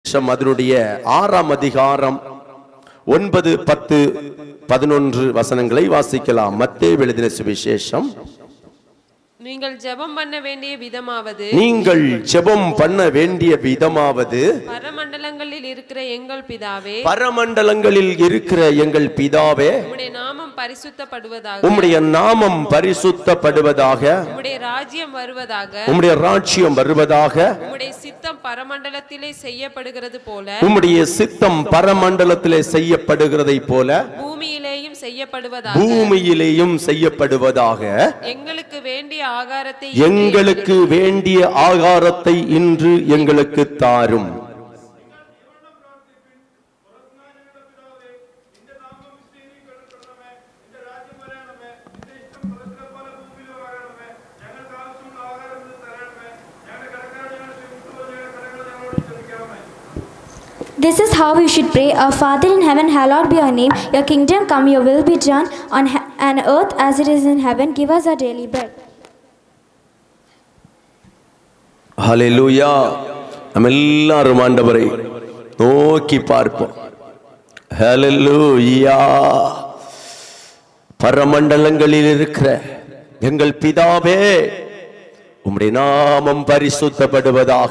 சுவிசேஷம் அதனுடைய ஆறாம் அதிகாரம் ஒன்பது பத்து பதினொன்று வசனங்களை வாசிக்கலாம் மத்தேயு எழுதின சுவிசேஷம் நீங்கள் ஜெபம் பண்ண வேண்டிய விதமாவது நீங்கள் ஜெபம் பண்ண வேண்டிய விதமாவது பரமண்டலங்களில் இருக்கிற எங்கள் பிதாவே பரமண்டலங்களில் இருக்கிற எங்கள் பிதாவே உம்முடைய நாமம் பரிசுத்தப்படுவதாக உம்முடைய நாமம் பரிசுத்தப்படுவதாக உம்முடைய ராஜ்யம் வருவதாக உம்முடைய ராஜ்யம் வருவதாக உம்முடைய சித்தம் பரமண்டலத்திலே செய்யப்படுகிறது போல உம்முடைய சித்தம் பரமண்டலத்திலே செய்யப்படுகிறதை போல பூமியிலேயும் செய்யப்படுவதாக பூமியிலேயும் செய்யப்படுவதாக எங்களுக்கு வேண்டிய ஆகாரத்தை எங்களுக்கு வேண்டிய ஆகாரத்தை இன்று எங்களுக்கு தாரும் This is how you should pray Our Father in heaven, hallowed be your name. Your kingdom come, your will be done on, he- on earth as it is in heaven. Give us our daily bread. ஹalleluya நம்ம எல்லாரும் ஆண்டவரை நோக்கி பார்ப்போம் ஹalleluya பரமண்டலங்களில் இருக்கிற எங்கள் பிதாவே உம்முடைய நாமம் பரிசுத்தப்படுவதாக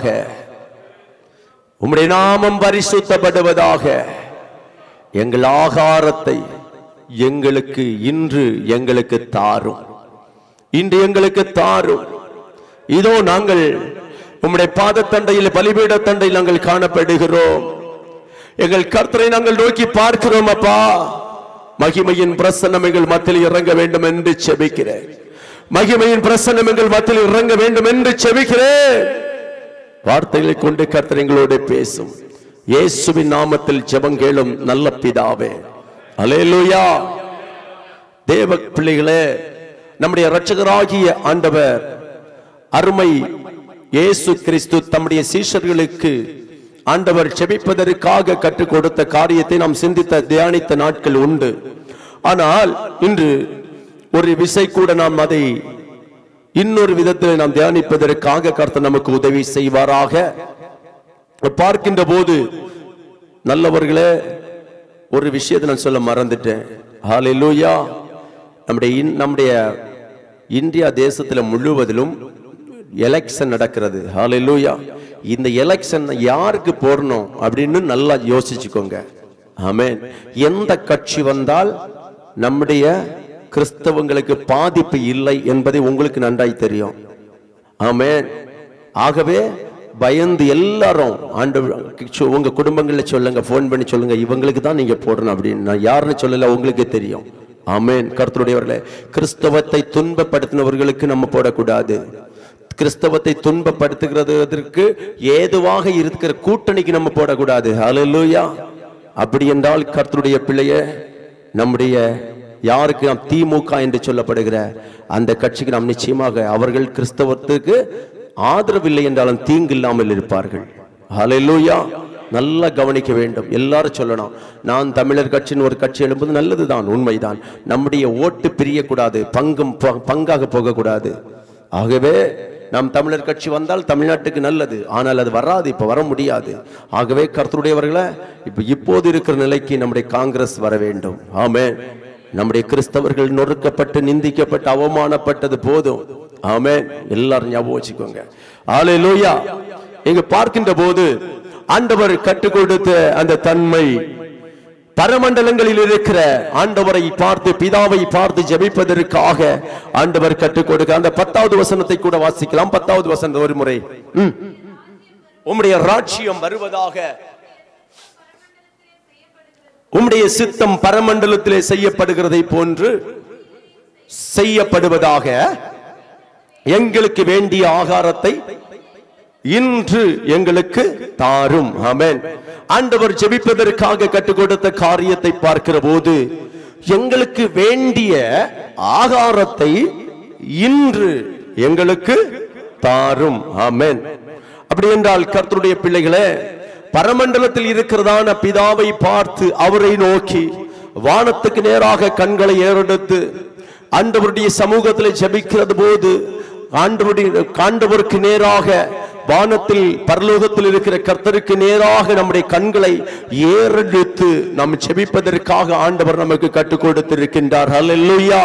உம்முடைய நாமம் பரிசுத்தப்படுவதாக எங்கள் ஆகாரத்தை எங்களுக்கு இன்று எங்களுக்கு தாரும் இன்று எங்களுக்கு தாரும் இதோ நாங்கள் உம்முடைய பாதத்தண்டையில் பலிபீட தண்டையில் நாங்கள் காணப்படுகிறோம் எங்கள் கர்த்தரை நாங்கள் நோக்கி பார்க்கிறோம் அப்பா மகிமையின் பிரசன்னம் எங்கள் மத்தியில் இறங்க வேண்டும் என்று செபிக்கிறேன் மகிமையின் பிரசன்னம் எங்கள் மத்தியில் இறங்க வேண்டும் என்று செபிக்கிறேன் வார்த்தைகளை கொண்டு கர்த்தர் எங்களோடு பேசும் இயேசுவின் நாமத்தில் ஜெபங்கேளும் நல்ல பிதாவே அலேலுயா தேவ பிள்ளைகளே நம்முடைய இரட்சகராகிய ஆண்டவர் அருமை இயேசு கிறிஸ்து தம்முடைய சீஷர்களுக்கு ஆண்டவர் செபிப்பதற்காக கற்றுக் கொடுத்த காரியத்தை நாம் சிந்தித்த தியானித்த நாட்கள் உண்டு ஆனால் இன்று ஒரு விசை கூட நாம் அதை இன்னொரு விதத்தில் நாம் தியானிப்பதற்காக கர்த்தர் நமக்கு உதவி செய்வாராக பார்க்கின்ற போது நல்லவர்களே ஒரு விஷயத்தை நான் சொல்ல மறந்துட்டேன் ஹalleluya நம்முடைய இன்- நம்முடைய இந்தியா தேசத்துல முழுவதிலும் எலெக்ஷன் நடக்கிறது ஹalleluya இந்த எலெக்ஷன் யாருக்கு போடணும் அப்படின்னு நல்லா யோசிச்சுக்கோங்க ஆமென் எந்த கட்சி வந்தால் நம்முடைய கிறிஸ்தவங்களுக்கு பாதிப்பு இல்லை என்பதை உங்களுக்கு நன்றாய் தெரியும் ஆமென் ஆகவே பயந்து எல்லாரும் ஆண்டு உங்க குடும்பங்கள்ல சொல்லுங்க ஃபோன் பண்ணி சொல்லுங்க இவங்களுக்கு தான் நீங்க போடணும் அப்படின்னு நான் யாருன்னு சொல்லல உங்களுக்கு தெரியும் ஆமென் கர்த்தருடையவர்களே கிறிஸ்தவத்தை துன்பப்படுத்தினவர்களுக்கு நம்ம போடக்கூடாது கிறிஸ்தவத்தை துன்பப்படுத்துகிறதற்கு ஏதுவாக இருக்கிற கூட்டணிக்கு நம்ம போடக்கூடாது ஹalleluya அப்படி என்றால் கர்த்தருடைய பிள்ளைய நம்முடைய யாருக்கு நாம் திமுக என்று சொல்லப்படுகிற அந்த கட்சிக்கு நாம் நிச்சயமாக அவர்கள் கிறிஸ்தவத்துக்கு ஆதரவில்லை என்றாலும் தீங்கு இல்லாமல் இருப்பார்கள் ஹalleluya நல்லா கவனிக்க வேண்டும் எல்லாரும் சொல்லணும் நான் தமிழர் கட்சியின் ஒரு கட்சி எழும்புவது நல்லதுதான் உண்மைதான் நம்முடைய ஓட்டு பிரியக்கூடாது பங்கும் ப- பங்காக போகக்கூடாது ஆகவே நாம் தமிழர் கட்சி வந்தால் தமிழ்நாட்டுக்கு நல்லது ஆனால் அது வராது இப்ப வர முடியாது ஆகவே கர்த்தருடையவர்களை இப்ப இப்போது இருக்கிற நிலைக்கு நம்முடைய காங்கிரஸ் வர வேண்டும் ஆமென் நம்முடைய கிறிஸ்தவர்கள் நொறுக்கப்பட்டு நிந்திக்கப்பட்டு அவமானப்பட்டது போதும் ஆமென் எல்லாரும் ஞாபகம் வச்சுக்கோங்க ஹalleluya இங்க பார்க்கின்ற போது ஆண்டவர் கற்றுக் கொடுத்த அந்த தன்மை பரமண்டலங்களில் இருக்கிற ஆண்டவரை பார்த்து பிதாவை பார்த்து ஜெபிப்பதற்காக ஆண்டவர் கற்றுக் கொடுக்க அந்த பத்தாவது வசனத்தை கூட வாசிக்கலாம் பத்தாவது வசனம் ஒரு முறை ம். உம்முடைய ராட்சியம் வருவதாக உம்முடைய சித்தம் பரமண்டலத்திலே செய்யப்படுகிறதை போன்று செய்யப்படுவதாக எங்களுக்கு வேண்டிய ஆகாரத்தை இன்று எங்களுக்கு தாரும் ஆமென் ஆண்டவர் ஜெபிப்பதற்காக கற்றுக் கொடுத்த காரியத்தை பார்க்கிற போது எங்களுக்கு வேண்டிய ஆகாரத்தை இன்று எங்களுக்கு தாரும் ஆமென் அப்படி என்றால் கர்த்தருடைய பிள்ளைகளே பரமண்டலத்தில் இருக்கிறதான பிதாவை பார்த்து அவரை நோக்கி வானத்துக்கு நேராக கண்களை ஏறெடுத்து ஆண்டவருடைய சமூகத்தில் ஜெபிக்கிறது போது ஆண்டவருடைய ஆண்டவருக்கு நேராக வானத்தில் பரலோகத்தில் இருக்கிற கர்த்தருக்கு நேராக நம்முடைய கண்களை ஏறெடுத்து நாம் செபிப்பதற்காக ஆண்டவர் நமக்கு கற்றுக் கொடுத்திருக்கின்றார் ஹalleluya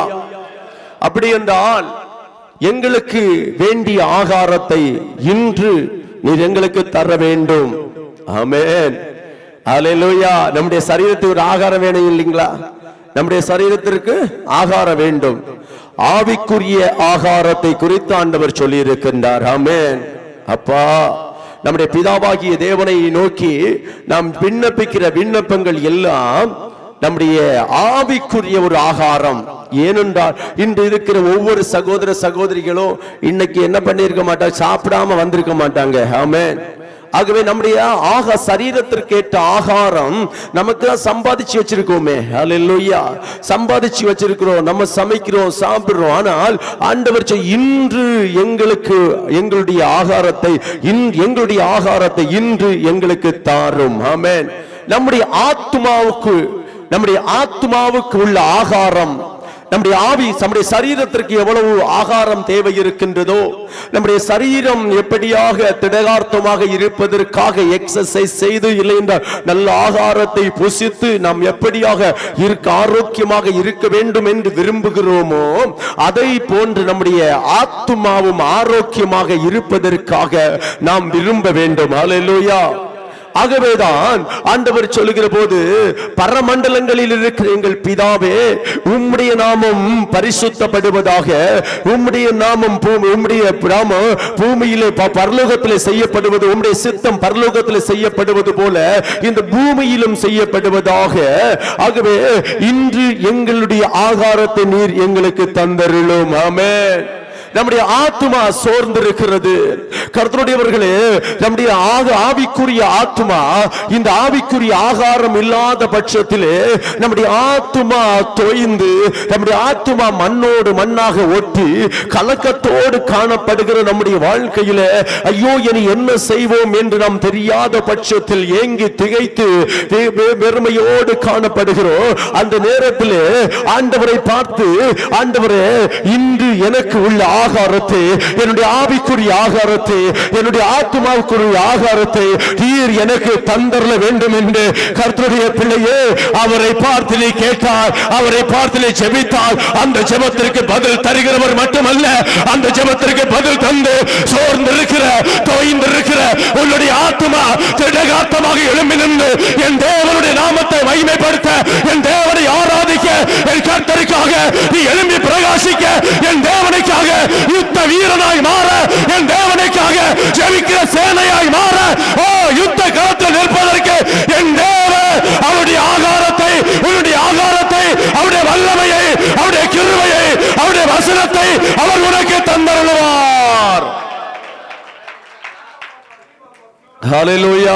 அப்படி என்றால் எங்களுக்கு வேண்டிய ஆகாரத்தை இன்று நீர் எங்களுக்கு தர வேண்டும் ஆமென் ஹalleluya நம்முடைய சரீரத்துக்கு ஒரு ஆகாரம் வேணும் இல்லைங்களா நம்முடைய சரீரத்திற்கு ஆகாரம் வேண்டும் ஆவிக்குரிய ஆகாரத்தை குறித்து ஆண்டவர் சொல்லி இருக்கின்றார் ஆமென் அப்பா நம்முடைய பிதாவாகிய தேவனை நோக்கி நாம் விண்ணப்பிக்கிற விண்ணப்பங்கள் எல்லாம் நம்முடைய ஆவிக்குரிய ஒரு ஆகாரம் ஏனென்றால் இன்று இருக்கிற ஒவ்வொரு சகோதர சகோதரிகளும் இன்னைக்கு என்ன பண்ணியிருக்க மாட்டாங்க சாப்பிடாம வந்திருக்க மாட்டாங்க ஆமென் ஆகவே நம்முடைய ஆக சரீரத்திற்கேற்ற ஆகாரம் நமக்கு தான் சம்பாதிச்சு வச்சிருக்கோமே அல்லேலூயா சம்பாதிச்சு வச்சிருக்கிறோம் நம்ம சமைக்கிறோம் சாப்பிடுறோம் ஆனால் ஆண்டவர் சொல், இன்று எங்களுக்கு எங்களுடைய ஆகாரத்தை இன்- எங்களுடைய ஆகாரத்தை இன்று எங்களுக்கு தாரும் ஆமென் நம்முடைய ஆத்மாவுக்கு நம்முடைய ஆத்மாவுக்கு உள்ள ஆகாரம் நம்முடைய ஆவி நம்முடைய சரீரத்திற்கு எவ்வளவு ஆகாரம் தேவை இருக்கின்றதோ நம்முடைய சரீரம் எப்படியாக திடகார்த்தமாக இருப்பதற்காக எக்ஸசைஸ் செய்து இல்லை என்றால் நல்ல ஆகாரத்தை புசித்து நாம் எப்படியாக இருக்க ஆரோக்கியமாக இருக்க வேண்டும் என்று விரும்புகிறோமோ அதை போன்று நம்முடைய ஆத்துமாவும் ஆரோக்கியமாக இருப்பதற்காக நாம் விரும்ப வேண்டும் அல்லேலூயா ஆகவேதான் ஆண்டவர் சொல்லுகிற போது பரமண்டலங்களில் இருக்கிற எங்கள் பிதாவே உம்முடைய நாமம் பரிசுத்தப்படுவதாக உம்முடைய நாமம் பூமி உம்முடைய நாமம் பூமியிலே ப- பரலோகத்திலே செய்யப்படுவது உம்முடைய சித்தம் பரலோகத்திலே செய்யப்படுவது போல இந்த பூமியிலும் செய்யப்படுவதாக ஆகவே இன்று எங்களுடைய ஆகாரத்தை நீர் எங்களுக்கு தந்தருளும் ஆமென் நம்முடைய ஆத்துமா சோர்ந்திருக்கிறது கர்த்தருடையவர்களே நம்முடைய ஆக ஆவிக்குரிய ஆத்துமா இந்த ஆவிக்குரிய ஆகாரம் இல்லாத பட்சத்திலே நம்முடைய ஆத்துமா தொய்ந்து நம்முடைய ஆத்துமா மண்ணோடு மண்ணாக ஒட்டி கலக்கத்தோடு காணப்படுகிற நம்முடைய வாழ்க்கையிலே ஐயோ இனி என்ன செய்வோம் என்று நாம் தெரியாத பட்சத்தில் ஏங்கி திகைத்து வெ- வெ- வெறுமையோடு காணப்படுகிறோம் அந்த நேரத்திலே ஆண்டவரை பார்த்து ஆண்டவரே இன்று எனக்கு உள்ள ஆகாரத்தை என்னுடைய ஆவிக்குரிய ஆகாரத்தை என்னுடைய ஆத்மாவுக்குரிய ஆகாரத்தை நீர் எனக்கு தந்தரல வேண்டும் என்று கர்த்தருடைய பிள்ளையே அவரை பார்த்து நீ கேட்டார் அவரை பார்த்து நீ ஜெபித்தால் அந்த ஜெபத்திற்கு பதில் தருகிறவர் மட்டுமல்ல அந்த ஜெபத்திற்கு பதில் தந்து சோர்ந்திருக்கிற தோய்ந்திருக்கிற உன்னுடைய ஆத்மா திடகாத்தமாக எழும்பி நின்று என் தேவனுடைய நாமத்தை மகிமைப்படுத்த என் தேவனை ஆராதிக்க என் கர்த்தருக்காக நீ எழும்பி பிரகாசிக்க என் தேவனுக்காக யுத்த வீரனாய் மாற என் தேவனுக்காக ஜெபிக்கிற சேனையாய் மாற ஓ யுத்த களத்தில் நிற்பதற்கு என் தேவ அவருடைய ஆகாரத்தை உன்னுடைய ஆகாரத்தை அவருடைய வல்லமையை அவருடைய கிருபையை அவருடைய வசனத்தை அவர் உனக்கு தந்தருளுவார் ஹalleluya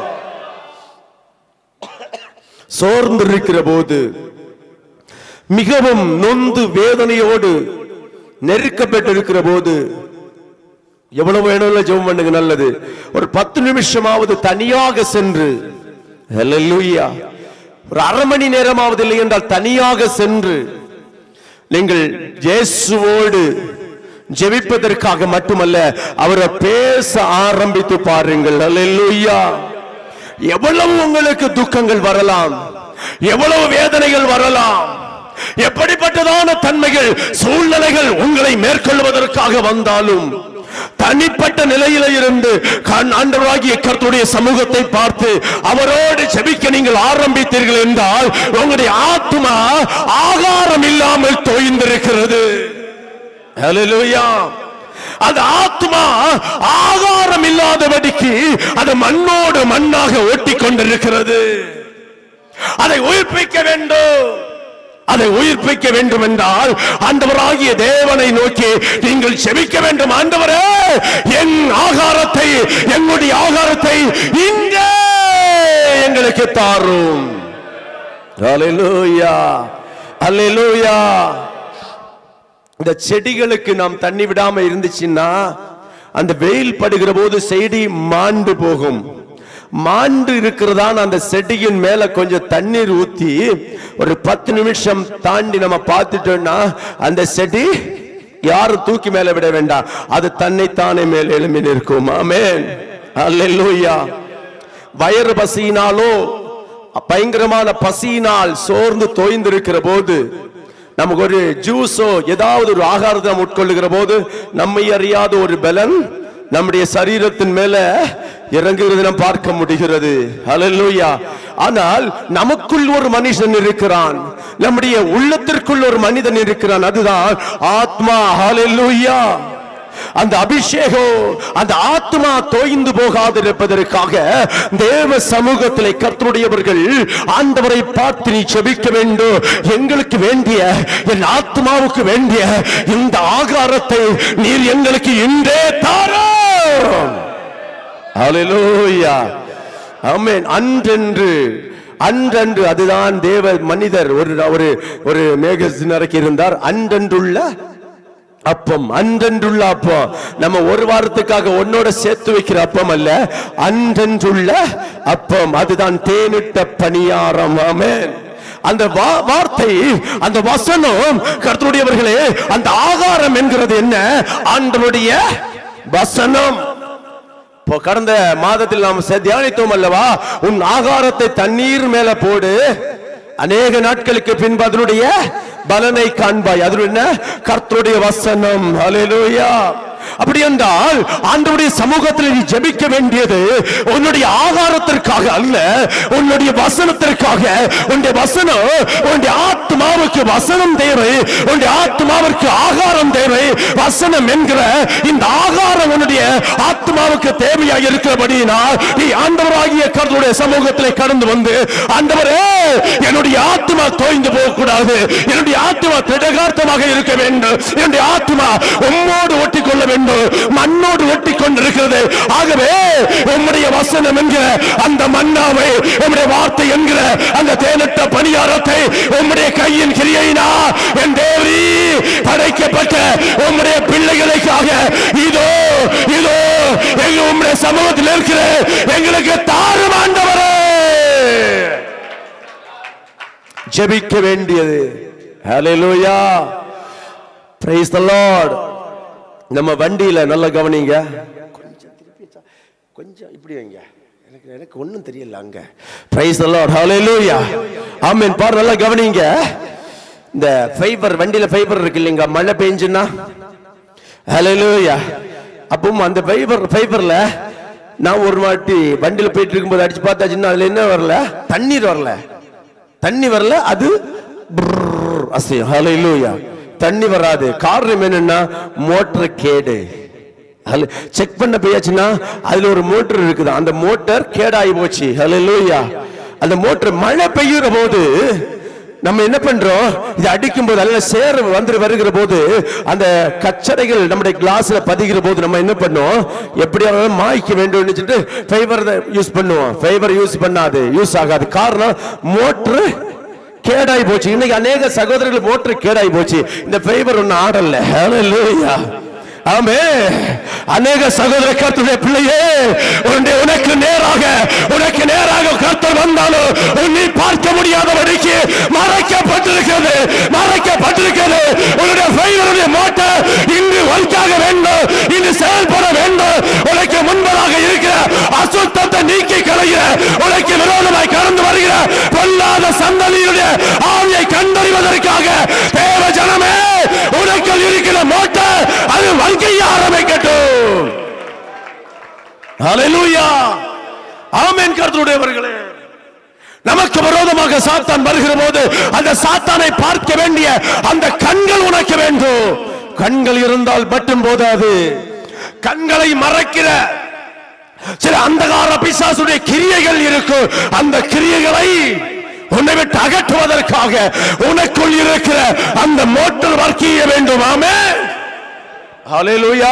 சோர்ந்திருக்கிற போது மிகவும் நொந்து வேதனையோடு நெருக்கப்பட்டிருக்கிற போது எவ்வளவு வேணும்ல ஜெபம் பண்ணுங்க நல்லது ஒரு பத்து நிமிஷமாவது தனியாக சென்று ஹalleluya ஒரு அரை மணி நேரமாவது இல்லை என்றால் தனியாக சென்று நீங்கள் இயேசுவோடு ஜெபிப்பதற்காக மட்டுமல்ல அவரை பேச ஆரம்பித்து பாருங்கள் அல்லேலூயா எவ்வளவு உங்களுக்கு துக்கங்கள் வரலாம் எவ்வளவு வேதனைகள் வரலாம் எப்படிப்பட்டதான தன்மைகள் சூழ்நிலைகள் உங்களை மேற்கொள்வதற்காக வந்தாலும் தனிப்பட்ட நிலையில இருந்து கண் ஆண்டவராகிய கர்த்தருடைய சமூகத்தை பார்த்து அவரோடு ஜெபிக்க நீங்கள் ஆரம்பித்தீர்கள் என்றால் உங்களுடைய ஆத்மா ஆகாரம் இல்லாமல் தோய்ந்திருக்கிறது ஹalleluya அந்த ஆத்மா ஆகாரம் இல்லாதபடிக்கு அது மண்ணோடு மண்ணாக ஒட்டி கொண்டிருக்கிறது அதை உயிர்ப்பிக்க வேண்டும் அதை உயிர்ப்பிக்க வேண்டும் என்றால் ஆண்டவராகிய தேவனை நோக்கி நீங்கள் செபிக்க வேண்டும் ஆண்டவரே என் ஆகாரத்தை எங்களுடைய ஆகாரத்தை இங்கே எங்களுக்கு தாரும் அல்லேலூயா அல்லேலூயா இந்த செடிகளுக்கு நாம் தண்ணி விடாம இருந்துச்சுன்னா அந்த வெயில் படுகிற போது செடி மாண்டு போகும் மாண்டு இருக்கிறதான அந்த செடியின் மேல கொஞ்சம் தண்ணீர் ஊத்தி ஒரு பத்து நிமிஷம் தாண்டி நம்ம பார்த்துட்டோம்னா அந்த செடி யாரும் தூக்கி மேல விட வேண்டாம் அது தன்னைத்தானே மேல் எழும்பி நிற்கும் ஆமென் அல்லேலூயா வயிறு பசியினாலோ பயங்கரமான பசியினால் சோர்ந்து தோய்ந்திருக்கிற போது நமக்கு ஒரு ஜூஸோ ஏதாவது ஒரு ஆகாரத்தை நாம் உட்கொள்ளுகிற போது நம்மை அறியாத ஒரு பலன் நம்முடைய சரீரத்தின் மேல இறங்குகிறது நாம் பார்க்க முடிகிறது ஹalleluya ஆனால் நமக்குள் ஒரு மனுஷன் இருக்கிறான் நம்முடைய உள்ளத்திற்குள் ஒரு மனிதன் இருக்கிறான் அதுதான் ஆத்மா ஹalleluya அந்த அபிஷேகம் அந்த ஆத்மா தோய்ந்து போகாதிருப்பதற்காக தேவ சமூகத்திலே கர்த்தருடையவர்கள் ஆண்டவரை பார்த்து நீ செபிக்க வேண்டும் எங்களுக்கு வேண்டிய என் ஆத்மாவுக்கு வேண்டிய இந்த ஆகாரத்தை நீர் எங்களுக்கு இன்றே தாரும் ஹalleluya ஆமென் அன்றென்று அன்றன்று அதுதான் தேவ மனிதர் ஒரு ஒரு ஒரு மேகசினருக்கு இருந்தார் அன்றன்றுள்ள அப்பம் அன்றன்றுள்ள அப்பம் நம்ம ஒரு வாரத்துக்காக உன்னோட சேர்த்து வைக்கிற அப்பம் அல்ல அன்றன்றுள்ள அப்பம் அதுதான் தேனிட்ட பணியாரம் ஆமென் அந்த வா- வார்த்தை அந்த வசனம் கர்த்தருடையவர்களே அந்த ஆகாரம் என்கிறது என்ன ஆண்டவருடைய வசனம் இப்போ கடந்த மாதத்தில் நாம் சே- தியானித்தோம் அல்லவா உன் ஆகாரத்தை தண்ணீர் மேல போடு அநேக நாட்களுக்கு பின்பு அதனுடைய பலனை காண்பாய் அது என்ன கர்த்தருடைய வசனம் ஹalleluya அப்படி என்றால் ஆண்டவருடைய சமூகத்தில் நீ ஜெபிக்க வேண்டியது உன்னுடைய ஆகாரத்திற்காக அல்ல உன்னுடைய வசனத்திற்காக உன்னுடைய வசனம் உன்னுடைய ஆத்மாவுக்கு வசனம் தேவை உன்னுடைய ஆத்மாவிற்கு ஆகாரம் தேவை வசனம் என்கிற இந்த ஆகாரம் உன்னுடைய ஆத்மாவுக்கு தேவையாக இருக்கிறபடியினால் நீ ஆண்டவராகிய கர்த்தருடைய சமூகத்திலே கடந்து வந்து ஆண்டவரே என்னுடைய ஆத்மா தோய்ந்து போக கூடாது என்னுடைய ஆத்மா திடகார்த்தமாக இருக்க வேண்டும் என்னுடைய ஆத்மா உம்மோடு ஒட்டி கொள்ள வேண்டும் மண்ணோடு ஒட்டி கொண்டிருக்கிறது ஆகவே உம்முடைய வசனம் என்கிற அந்த மன்னாவை உம்முடைய வார்த்தை என்கிற அந்த தேனட்ட பணியாரத்தை உம்முடைய கையின் கிரியையினா என் தேவி படைக்கப்பட்ட உம்முடைய பிள்ளைகளுக்காக இதோ இதோ எங்க உம்முடைய சமூகத்தில் இருக்கிற எங்களுக்கு தாரும் ஆண்டவரே ஜெபிக்க வேண்டியது ஹalleluya praise the lord நம்ம வண்டியில நல்ல கவனிங்க கொஞ்சம் திருப்பி வச்சா, கொஞ்சம் இப்படி வைங்க எனக்கு எனக்கு ஒண்ணும் தெரியல அங்க praise the lord hallelujah amen பாரு நல்லா கவனிங்க இந்த ஃபைபர் வண்டியில ஃபைபர் இருக்கு இல்லைங்க மழை பெஞ்சுன்னா ஹalleluya அப்பவும் அந்த ஃபைபர் ஃபைபர்ல நான் ஒரு வாட்டி வண்டியில போயிட்டு இருக்கும்போது அடிச்சு பார்த்தாச்சுன்னா அதுல என்ன வரல தண்ணீர் வரல தண்ணி வரல அது brrr அசையும் ஹalleluya தண்ணி வராது காரணம் என்னன்னா மோட்டர் கேடு செக் பண்ண போயாச்சுன்னா அதுல ஒரு மோட்டர் இருக்குது அந்த மோட்டர் கேடாகி போச்சு ஹalleluya அந்த மோட்டர் மழை பெய்யுற போது நம்ம என்ன பண்றோம் இது அடிக்கும் போது அல்ல சேர் வந்து வருகிற போது அந்த கச்சடைகள் நம்முடைய கிளாஸ்ல பதிகிற போது நம்ம என்ன பண்ணோம் எப்படியாவது மாய்க்க வேண்டும் சொல்லிட்டு ஃபைபர் யூஸ் பண்ணுவோம் ஃபைபர் யூஸ் பண்ணாது யூஸ் ஆகாது காரணம் மோட்டர் கேடாய் போச்சு இன்னைக்கு அநேக சகோதரர்கள் மோட்டர் கேடாய் போச்சு இந்த ஃபைபர் ஒண்ணு ஆடல ஹalleluya ஆமே அநேக சகோதர கர்த்தருடைய பிள்ளையே உன்னுடைய உனக்கு நேராக உனக்கு நேராக கர்த்தர் வந்தாலும் உன்னை பார்க்க முடியாதபடிக்கு மறைக்கப்பட்டிருக்கிறது மறைக்கப்பட்டிருக்கிறது உன்னுடைய ஃபைவருடைய மோட்டர் இன்று ஒர்க்காக வேண்டும் இன்று செயல்பட வேண்டும் உனக்கு முன்பதாக இருக்கிற அசுத்தத்தை நீக்கி களைகிற உனக்கு விரோதமாய் கடந்து வருகிற பொல்லாத சந்ததியுடைய ஆவியை கண்டறிவதற்காக தேவ ஜனமே உனக்குள் இருக்கிற மோட்டர் அது வாழ்க்கையை ஆரம்பிக்கட்டும் ஹalleluya ஆமென் கர்த்தருடையவர்களே நமக்கு விரோதமாக சாத்தான் வருகிற போது அந்த சாத்தானை பார்க்க வேண்டிய அந்த கண்கள் உனக்கு வேண்டும் கண்கள் இருந்தால் மட்டும் போதாது கண்களை மறைக்கிற சில அந்தகார பிசாசுடைய கிரியைகள் இருக்கும் அந்த கிரியைகளை உன்னை விட்டு அகற்றுவதற்காக உனக்குள் இருக்கிற அந்த மோட்டர் வர்க்கிய வேண்டும் ஆமே ஹalleluya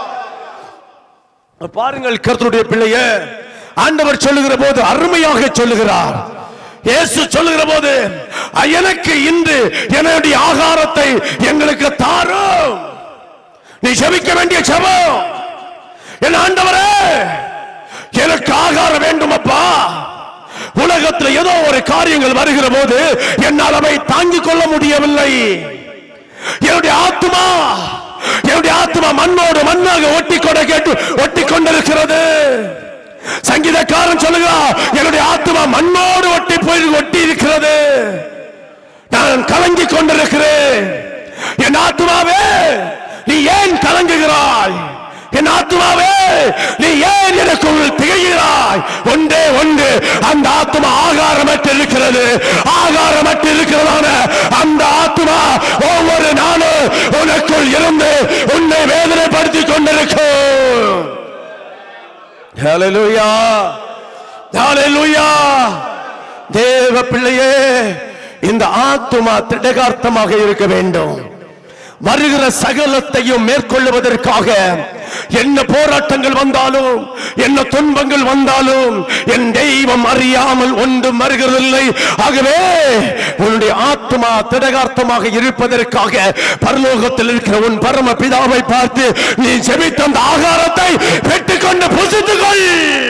பாருங்கள் கர்த்தருடைய பிள்ளையே ஆண்டவர் சொல்லுகிற போது அருமையாக சொல்லுகிறார் இயேசு சொல்லுகிற போது எனக்கு இன்று என்னுடைய ஆகாரத்தை எங்களுக்கு தாரும் நீ ஜெபிக்க வேண்டிய ஜெபம் என் ஆண்டவரே எனக்கு ஆகாரம் வேண்டும் அப்பா உலகத்தில் ஏதோ ஒரு காரியங்கள் வருகிற போது என்னால் அவை தாங்கிக் கொள்ள முடியவில்லை என்னுடைய ஆத்மா என்னுடைய ஆத்மா மண்ணோடு மண்ணாக ஒட்டி கொண்ட கேட்டு ஒட்டி கொண்டிருக்கிறது சங்கீதக்காரன் சொல்லுகிறார் என்னுடைய ஆத்மா மண்ணோடு ஒட்டி போய் ஒட்டி இருக்கிறது நான் கலங்கிக் கொண்டிருக்கிறேன் என் ஆத்மாவே நீ ஏன் கலங்குகிறாய் என் ஆத்மாவே நீ ஏன் எனக்குள் திகைகிறாய் ஒன்றே ஒன்று அந்த ஆத்மா ஆகாரமற்று இருக்கிறது ஆகாரமற்று இருக்கிறதான அந்த ஆத்மா ஒவ்வொரு நாளும் உனக்குள் இருந்து உன்னை வேதனைப்படுத்திக் கொண்டிருக்கும் ஹalleluya ஹalleluya தேவ பிள்ளையே இந்த ஆத்துமா திடகார்த்தமாக இருக்க வேண்டும் வருகிற சகலத்தையும் மேற்கொள்ளுவதற்காக என்ன போராட்டங்கள் வந்தாலும் என்ன துன்பங்கள் வந்தாலும் என் தெய்வம் அறியாமல் ஒன்றும் வருகிறதில்லை ஆகவே உன்னுடைய ஆத்மா திடகார்த்தமாக இருப்பதற்காக பரலோகத்தில் இருக்கிற உன் பரம பிதாவை பார்த்து நீ ஜெபித்த அந்த ஆகாரத்தை பெற்றுக்கொண்டு புசித்துக்கொள்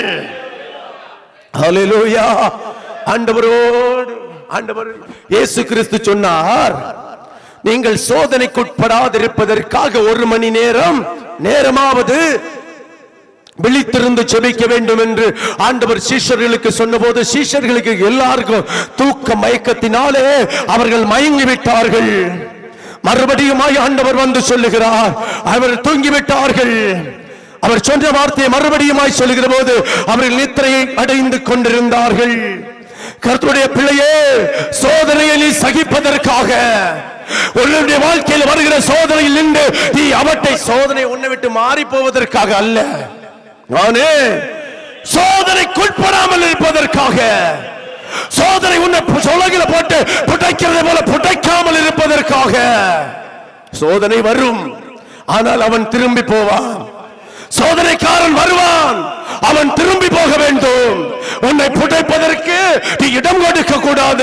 ஹalleluya ஆண்டவரோடு ஆண்டவர் இயேசு கிறிஸ்து சொன்னார் நீங்கள் சோதனைக்குட்படாதிருப்பதற்காக ஒரு மணி நேரம் நேரமாவது விழித்திருந்து ஜெபிக்க வேண்டும் என்று ஆண்டவர் சீஷர்களுக்கு சொன்னபோது சீஷர்களுக்கு எல்லாருக்கும் தூக்க மயக்கத்தினாலே அவர்கள் மயங்கி விட்டார்கள் மறுபடியுமாய் ஆண்டவர் வந்து சொல்லுகிறார் அவர்கள் தூங்கி விட்டார்கள் அவர் சொன்ன வார்த்தையை மறுபடியுமாய் சொல்லுகிற போது அவர்கள் நித்திரையை அடைந்து கொண்டிருந்தார்கள் கர்த்தருடைய பிள்ளையே சோதனையை நீ சகிப்பதற்காக உன்னுடைய வாழ்க்கையில் வருகிற சோதனையில் நின்று நீ அவற்றை சோதனை உன்னை விட்டு மாறி போவதற்காக அல்ல நானே சோதனைக்குட்படாமல் இருப்பதற்காக சோதனை உன்னை சொலகில போட்டு புடைக்கிறது போல புடைக்காமல் இருப்பதற்காக சோதனை வரும் ஆனால் அவன் திரும்பி போவான் சோதனைக்காரன் வருவான் அவன் திரும்பி போக வேண்டும் உன்னை புடைப்பதற்கு நீ இடம் கொடுக்க கூடாது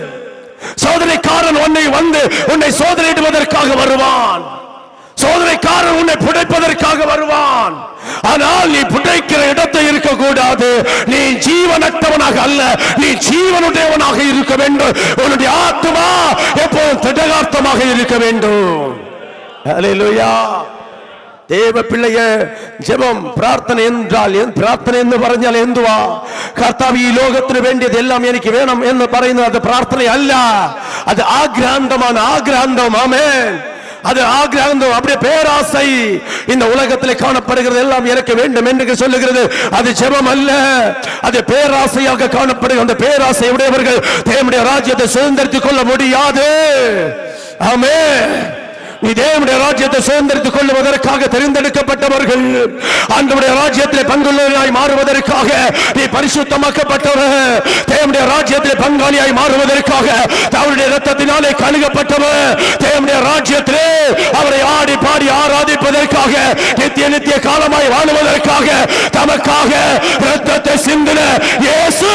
சோதனைக்காரன் உன்னை வந்து உன்னை சோதனையிடுவதற்காக வருவான் சோதனைக்காரன் உன்னை புடைப்பதற்காக வருவான் ஆனால் நீ புடைக்கிற இடத்தை இருக்க கூடாது நீ ஜீவனற்றவனாக அல்ல நீ ஜீவனுடையவனாக இருக்க வேண்டும் உன்னுடைய ஆத்மா எப்போதும் திடகார்த்தமாக இருக்க வேண்டும் ஹalleluya தேவ பிள்ளைய ஜெபம் പ്രാർത്ഥന என்றாൽ എന്ത് പ്രാർത്ഥന എന്ന് പറഞ്ഞാൽ എന്തുവാ കർത്താവ് ഈ ലോകത്തിന് വേണ്ടിയത് എല്ലാം എനിക്ക് വേണം എന്ന് പറയുന്നത് അത് പ്രാർത്ഥനയല്ല അത് ആഗ്രാന്തമാണ് ആഗ്രാന്തം ആമേൻ அது ஆகிராந்தம் அப்படியே பேராசை இந்த உலகத்தில் காணப்படுகிறது எல்லாம் எனக்கு வேண்டும் என்று சொல்லுகிறது அது ஜெபம் அல்ல அது பேராசையாக காணப்படுகிறது அந்த பேராசை உடையவர்கள் தேவனுடைய ராஜ்யத்தை சுதந்திரித்துக் கொள்ள முடியாது ஆமே நீ தேவனுடைய ராஜ்யத்தை சுதந்திரித்துக் கொள்வதற்காக தெரிந்தெடுக்கப்பட்டவர்கள் ஆண்டவருடைய ராஜ்யத்தில் பங்குள்ளவராய் மாறுவதற்காக நீ பரிசுத்தமாக்கப்பட்டவர் தேவனுடைய ராஜ்யத்தில் பங்காளியாய் மாறுவதற்காக அவருடைய ரத்தத்தினாலே கழுகப்பட்டவர் தேவனுடைய ராஜ்யத்திலே அவரை ஆடி பாடி ஆராதிப்பதற்காக நித்திய நித்திய காலமாய் வாழுவதற்காக தமக்காக ரத்தத்தை சிந்தின இயேசு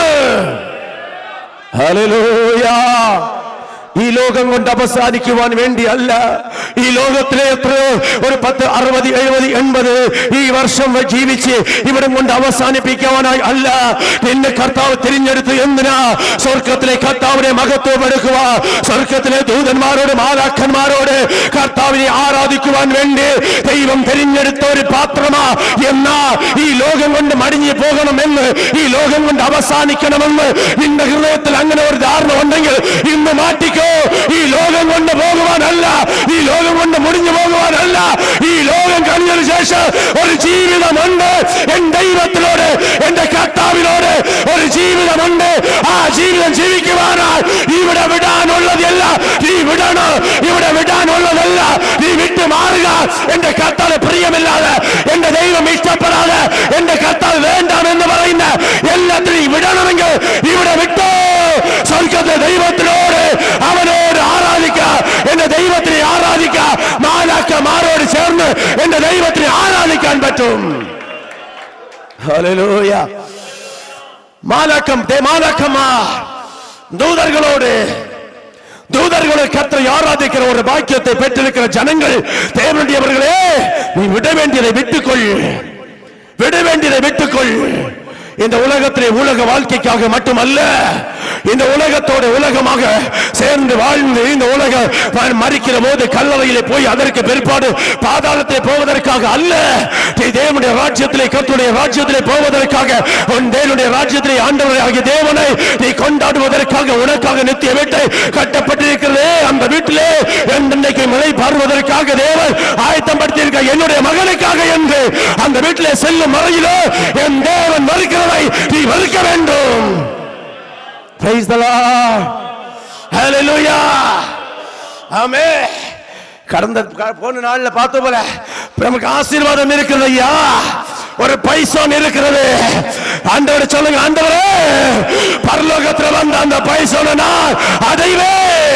ഹല്ലേലൂയ ഈ ലോകം കൊണ്ട് അവസാനിക്കുവാൻ വേണ്ടിയല്ല ഈ ലോകത്തിലെ എത്രയോ ഒരു പത്ത് അറുപത് എഴുപത് എൺപത് ഈ വർഷം ജീവിച്ച് ഇവിടം കൊണ്ട് അവസാനിപ്പിക്കുവാനായി അല്ല നിന്നെ കർത്താവ് തിരിഞ്ഞെടുത്ത് എന്തിനാ സ്വർഗത്തിലെ കർത്താവിനെ മഹത്വപ്പെടുക്കുക സ്വർഗത്തിലെ ദൂതന്മാരോട് മാലാഖന്മാരോട് കർത്താവിനെ ആരാധിക്കുവാൻ വേണ്ടി ദൈവം തിരിഞ്ഞെടുത്ത ഒരു പാത്രമാ എന്നാ ഈ ലോകം കൊണ്ട് മടിഞ്ഞു പോകണമെന്ന് ഈ ലോകം കൊണ്ട് അവസാനിക്കണമെന്ന് നിന്റെ ഹൃദയത്തിൽ അങ്ങനെ ഒരു ധാരണ ഉണ്ടെങ്കിൽ ഇന്ന് മാറ്റിക്കോ ഈ ലോകം കൊണ്ട് പോകുവാനല്ല ഈ ലോകം കൊണ്ട് മുടിഞ്ഞു പോകുവാനല്ല ഈ ലോകം കഴിഞ്ഞതിന് ശേഷം ഒരു ജീവിതമുണ്ട് എൻ ദൈവത്തിനോട് എന്റെ കർത്താവിനോട് ഒരു ജീവിതമുണ്ട് ആ ജീവിതം ജീവിക്കുവാനായി ഇവിടെ വിടാനുള്ളതല്ല നീ വിടണം ഇവിടെ വിടാനുള്ളതല്ല നീ വിട്ടു മാറുക എന്റെ കർത്താവ് പ്രിയമില്ലാതെ എന്റെ ദൈവം ഇഷ്ടപ്പെടാതെ എന്റെ കർത്താവ് വേണ്ടാമെന്ന് പറയുന്ന എല്ലാത്തിനെയും വിടണമെങ്കിൽ ഇവിടെ വിട്ടോ സ്വർഗത്തെ ദൈവത്തിനോട് അവനോട് ആരാധിക്ക എന്റെ ദൈവത്തിനെ ആരാധിക്ക മാലാക്കമാരോട് ചേർന്ന് എന്റെ ദൈവത്തിനെ ആരാധിക്കാൻ പറ്റും ഹല്ലേലൂയ மாலாக்கம் தே மாலாக்கம்மா தூதர்களோடு தூதர்களை கத்தரை ஆராதிக்கிற ஒரு பாக்கியத்தை பெற்றிருக்கிற ஜனங்கள் தேவனுடையவர்களே நீ விட வேண்டியதை விட்டுக்கொள் விட வேண்டியதை விட்டுக்கொள் இந்த உலகத்திலே உலக வாழ்க்கைக்காக மட்டுமல்ல இந்த உலகத்தோட உலகமாக சேர்ந்து வாழ்ந்து இந்த உலக மறிக்கிற போது கல்லறையிலே போய் அதற்கு பிற்பாடு பாதாளத்திலே போவதற்காக அல்ல நீ தேவனுடைய ராஜ்யத்திலே கர்த்தருடைய ராஜ்யத்திலே போவதற்காக உன் தேவனுடைய ராஜ்யத்திலே ஆண்டவரை ஆகிய தேவனை நீ கொண்டாடுவதற்காக உனக்காக நித்திய வீட்டை கட்டப்பட்டிருக்கிறதே அந்த வீட்டிலே இன்றைக்கு மழை பாருவதற்காக தேவன் ஆயத்தப்படுத்தியிருக்க என்னுடைய மகனுக்காக என்று அந்த வீட்டிலே செல்லும் வரையிலோ என் தேவன் மறுக்கிறதை நீ மறுக்க வேண்டும் Praise the Lord. Hallelujah. Amen. கடந்த க- போன நாள்ல பார்த்த போல நமக்கு ஆசீர்வாதம் இருக்கிறது ஐயா ஒரு பைசோன் இருக்கிறது ஆண்டவர் சொல்லுங்க ஆண்டவரே பரலோகத்துல வந்த அந்த பைசோன நான் அடைவே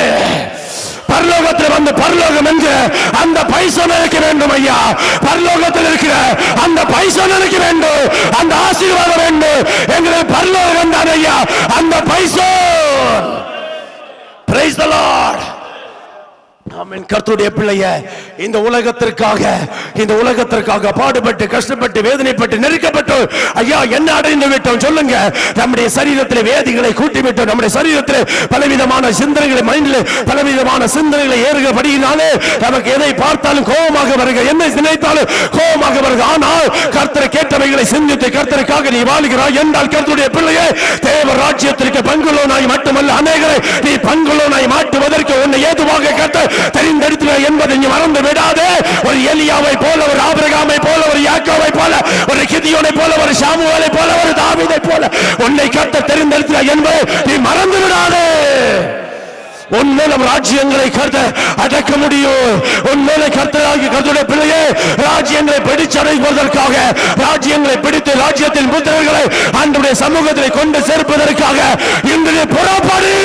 பரலோகத்தில் வந்து பரலோகம் என்று அந்த பைசோன் எனக்கு வேண்டும் ஐயா பரலோகத்தில் இருக்கிற அந்த பைசோன் எனக்கு வேண்டும் அந்த ஆசீர்வாதம் வேண்டும் எங்களுக்கு பரலோகம் தான் ஐயா அந்த பைசோன் Praise the Lord. ஆமென் கர்த்தருடைய பிள்ளைய இந்த உலகத்திற்காக இந்த உலகத்திற்காக பாடுபட்டு கஷ்டப்பட்டு வேதனைப்பட்டு நெருக்கப்பட்டு ஐயா என்ன அடைந்து விட்டோம் சொல்லுங்க நம்முடைய சரீரத்தில் வேதிகளை கூட்டி விட்டோம் நம்முடைய சரீரத்தில் பலவிதமான சிந்தனைகளை மைண்டில் பலவிதமான சிந்தனைகளை ஏறுகிறபடியினாலே நமக்கு எதை பார்த்தாலும் கோபமாக வருக என்ன நினைத்தாலும் கோபமாக வருக ஆனால் கர்த்தரை கேட்டவைகளை சிந்தித்து கர்த்தருக்காக நீ வாழுகிறாய் என்றால் கர்த்தருடைய பிள்ளையே தேவ ராஜ்யத்திற்கு பங்குள்ளவனாய் மட்டுமல்ல அநேகரை நீ பங்குள்ளவனாய் மாற்றுவதற்கு உன்னை ஏதுவாக கத்த தெரிந்தெடுத்து என்பதை நீ மறந்து விடாதே ஒரு எலியாவை போல ஒரு ஆபிரகாமை போல ஒரு யாக்கோவை போல ஒரு கிதியோனை போல ஒரு சாமுவேலை போல ஒரு தாவீதை போல உன்னை கத்த தெரிந்தெடுத்து என்பதை நீ மறந்து விடாதே உன் மூலம் ராஜ்யங்களை கருத்த அடக்க முடியும் உன் மேல கர்த்தராகி கர்த்தருடைய பிள்ளையே ராஜ்யங்களை பிடிச்சடைவதற்காக ராஜ்யங்களை பிடித்து ராஜ்யத்தின் புத்திரர்களை ஆண்டுடைய சமூகத்தை கொண்டு சேர்ப்பதற்காக இன்றைய புறப்படு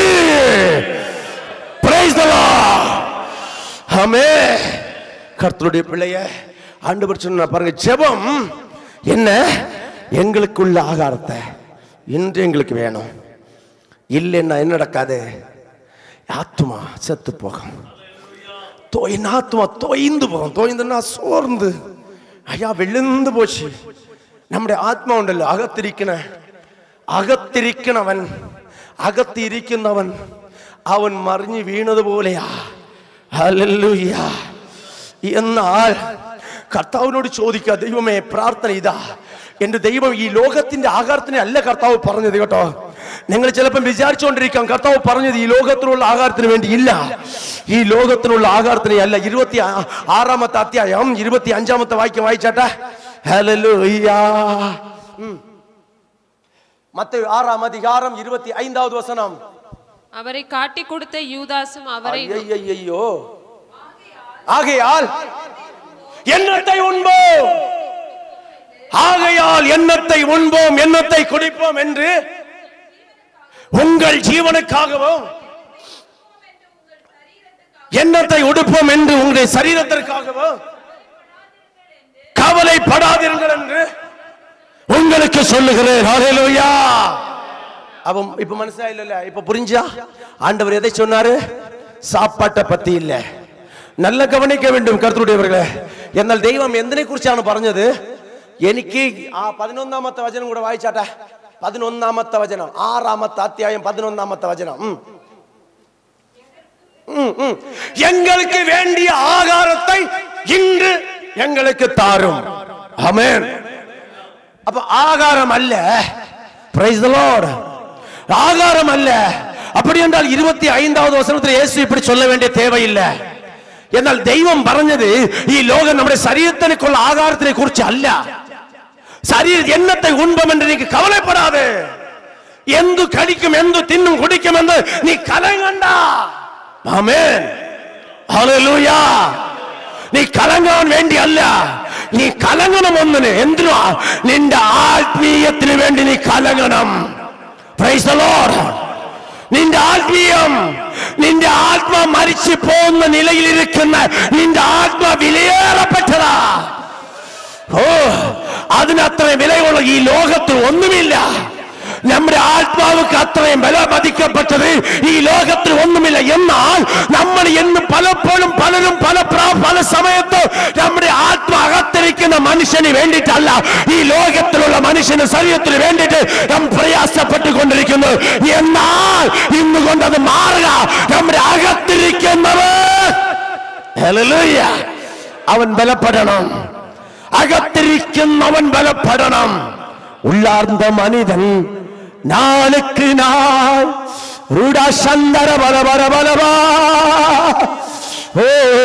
Praise the Lord. ஆமென். கர்த்தருடைய பிள்ளைய ஆண்டவர் சொன்ன பாருங்க ஜெபம் என்ன எங்களுக்குள்ள ஆகாரத்தை இன்று எங்களுக்கு வேணும் இல்லைன்னா என்ன நடக்காது ஆத்துமா செத்து போகும் தோ- என் ஆத்துமா தோய்ந்து போகும் தோய்ந்துன்னா சோர்ந்து ஐயா விழுந்து போச்சு நம்முடைய ஆத்மா உண்டല്ലോ അകത്തിരിക്കണ അകത്തിരിക്കണവൻ അകത്തിരിക്കുന്നവൻ അവൻ മറിഞ്ഞു വീണതുപോലെയാ ഹല്ലേലൂയ എന്നാൽ കർത്താവിനോട് ചോദിക്കുക ദൈവമേ പ്രാർത്ഥന ഇതാ എന്റെ ദൈവം ഈ ലോകത്തിന്റെ ആഹാരത്തിനെ അല്ല കർത്താവ് പറഞ്ഞത് കേട്ടോ നിങ്ങൾ ചിലപ്പം വിചാരിച്ചുകൊണ്ടിരിക്കാം കർത്താവ് പറഞ്ഞത് ഈ ലോകത്തിനുള്ള ആഹാരത്തിന് വേണ്ടി ഇല്ല ഈ ലോകത്തിനുള്ള ആഹാരത്തിന് അല്ല ഇരുപത്തി ആ- ആറാമത്തെ അധ്യായം ഇരുപത്തി അഞ്ചാമത്തെ വാക്യം വായിച്ചാട്ടെ ഹല്ലേലൂയ ഉം. மத்தேயு ஆறாம் அதிகாரம் இருபத்தி ஐந்தாவது வசனம் அவரை காட்டி கொடுத்த யூதாசும் அவரை ஐயையையோ ஆகையால் எண்ணத்தை உண்போம் ஆகையால் எண்ணத்தை உண்போம் எண்ணத்தை குடிப்போம் என்று உங்கள் ஜீவனுக்காகவும் எண்ணத்தை உடுப்போம் என்று உங்களுடைய சரீரத்திற்காகவும் கவலைப்படாதீர்கள் என்று உங்களுக்கு சொல்லுகிறேன் ஹalleluya அவன் இப்ப மனசாயில்ல இப்ப புரிஞ்சா ஆண்டவர் எதை சொன்னாரு சாப்பாட்டை பத்தி இல்ல നല്ല ഗവനിക്ക വേണ്ടും കർത്തരുடையவர்களே എന്നാൽ ദൈവം എന്തിനെ കുറിച്ചാണ് പറഞ്ഞത് എനിക്ക് ആ പതിനൊന്നാമത്തെ വചനം കൂടെ വായിച്ചാട്ടെ പതിനൊന്നാമത്തെ വചനം ആറാമത്തെ അധ്യായം പതിനൊന്നാമത്തെ വചനം ഉം. ഉം, ഉം. എങ്ങൾക്ക് വേണ്ടിയ ആഹാരത്തെ ഇன்று എங்களுக்கு താരും അമേൻ அப்ப ஆகாரம் அல்ல பிரைஸ் தி லார்ட் ஆகாரம் அல்ல அப்படி என்றால் இருபத்தி ஐந்தாவது வசனத்தில் இயேசு இப்படி சொல்ல வேண்டிய தேவையில்லை എന്നാൽ ദൈവം പറഞ്ഞത് ഈ ലോകം നമ്മുടെ ശരീരത്തിനേക്കുള്ള ആഹാരത്തിനെ കുറിച്ച് അല്ല ശരീര എണ്ണത്തെ ഉണ്പം എന്ന് നീക്ക് കവലപ്പെടാതെ എന്തു കഴിക്കും എന്തു തിന്നും കുടിക്കുമെന്ന് നീ കലങ്ങണ്ട ആമേൻ ഹല്ലേലൂയ നീ കലങ്ങാൻ വേണ്ടിയല്ല നീ കലങ്ങണം ഒന്നിന് എന്തിനാ നിന്റെ ആത്മീയത്തിന് വേണ്ടി നീ കലങ്ങണം Praise the Lord. നിന്റെ ആത്മീയം നിന്റെ ആത്മ മരിച്ചു പോകുന്ന നിലയിലിരിക്കുന്ന നിന്റെ ആത്മ വിലയേറപ്പെട്ടതാ ഓ അതിനത്ര വിലയുള്ള ഈ ലോകത്തിൽ ഒന്നുമില്ല നമ്മുടെ ആത്മാവുക്ക് അത്രയും വില മതിക്കപ്പെട്ടത് ഈ ലോകത്തിൽ ഒന്നുമില്ല എന്നാൽ നമ്മൾ എന്ന് പലപ്പോഴും പലരും പല പ്രാ- പല സമയത്ത് നമ്മുടെ ആത്മ അകത്തിരിക്കുന്ന മനുഷ്യന് വേണ്ടിയിട്ടല്ല ഈ ലോകത്തിലുള്ള മനുഷ്യന് ശരീരത്തിന് വേണ്ടിയിട്ട് നാം പ്രയാസപ്പെട്ടുകൊണ്ടിരിക്കുന്നു എന്നാൽ ഇന്ന് കൊണ്ട് അത് മാറുക നമ്മുടെ അകത്തിരിക്കുന്നവർ ഹല്ലേലൂയ. അവൻ ബലപ്പെടണം അകത്തിരിക്കുന്നവൻ ബലപ്പെടണം ഉള്ളാർന്ന മനിതൻ നാളുക്ക് നാൾ റുഡശന്തര ബല ബല ബലവാ ഓ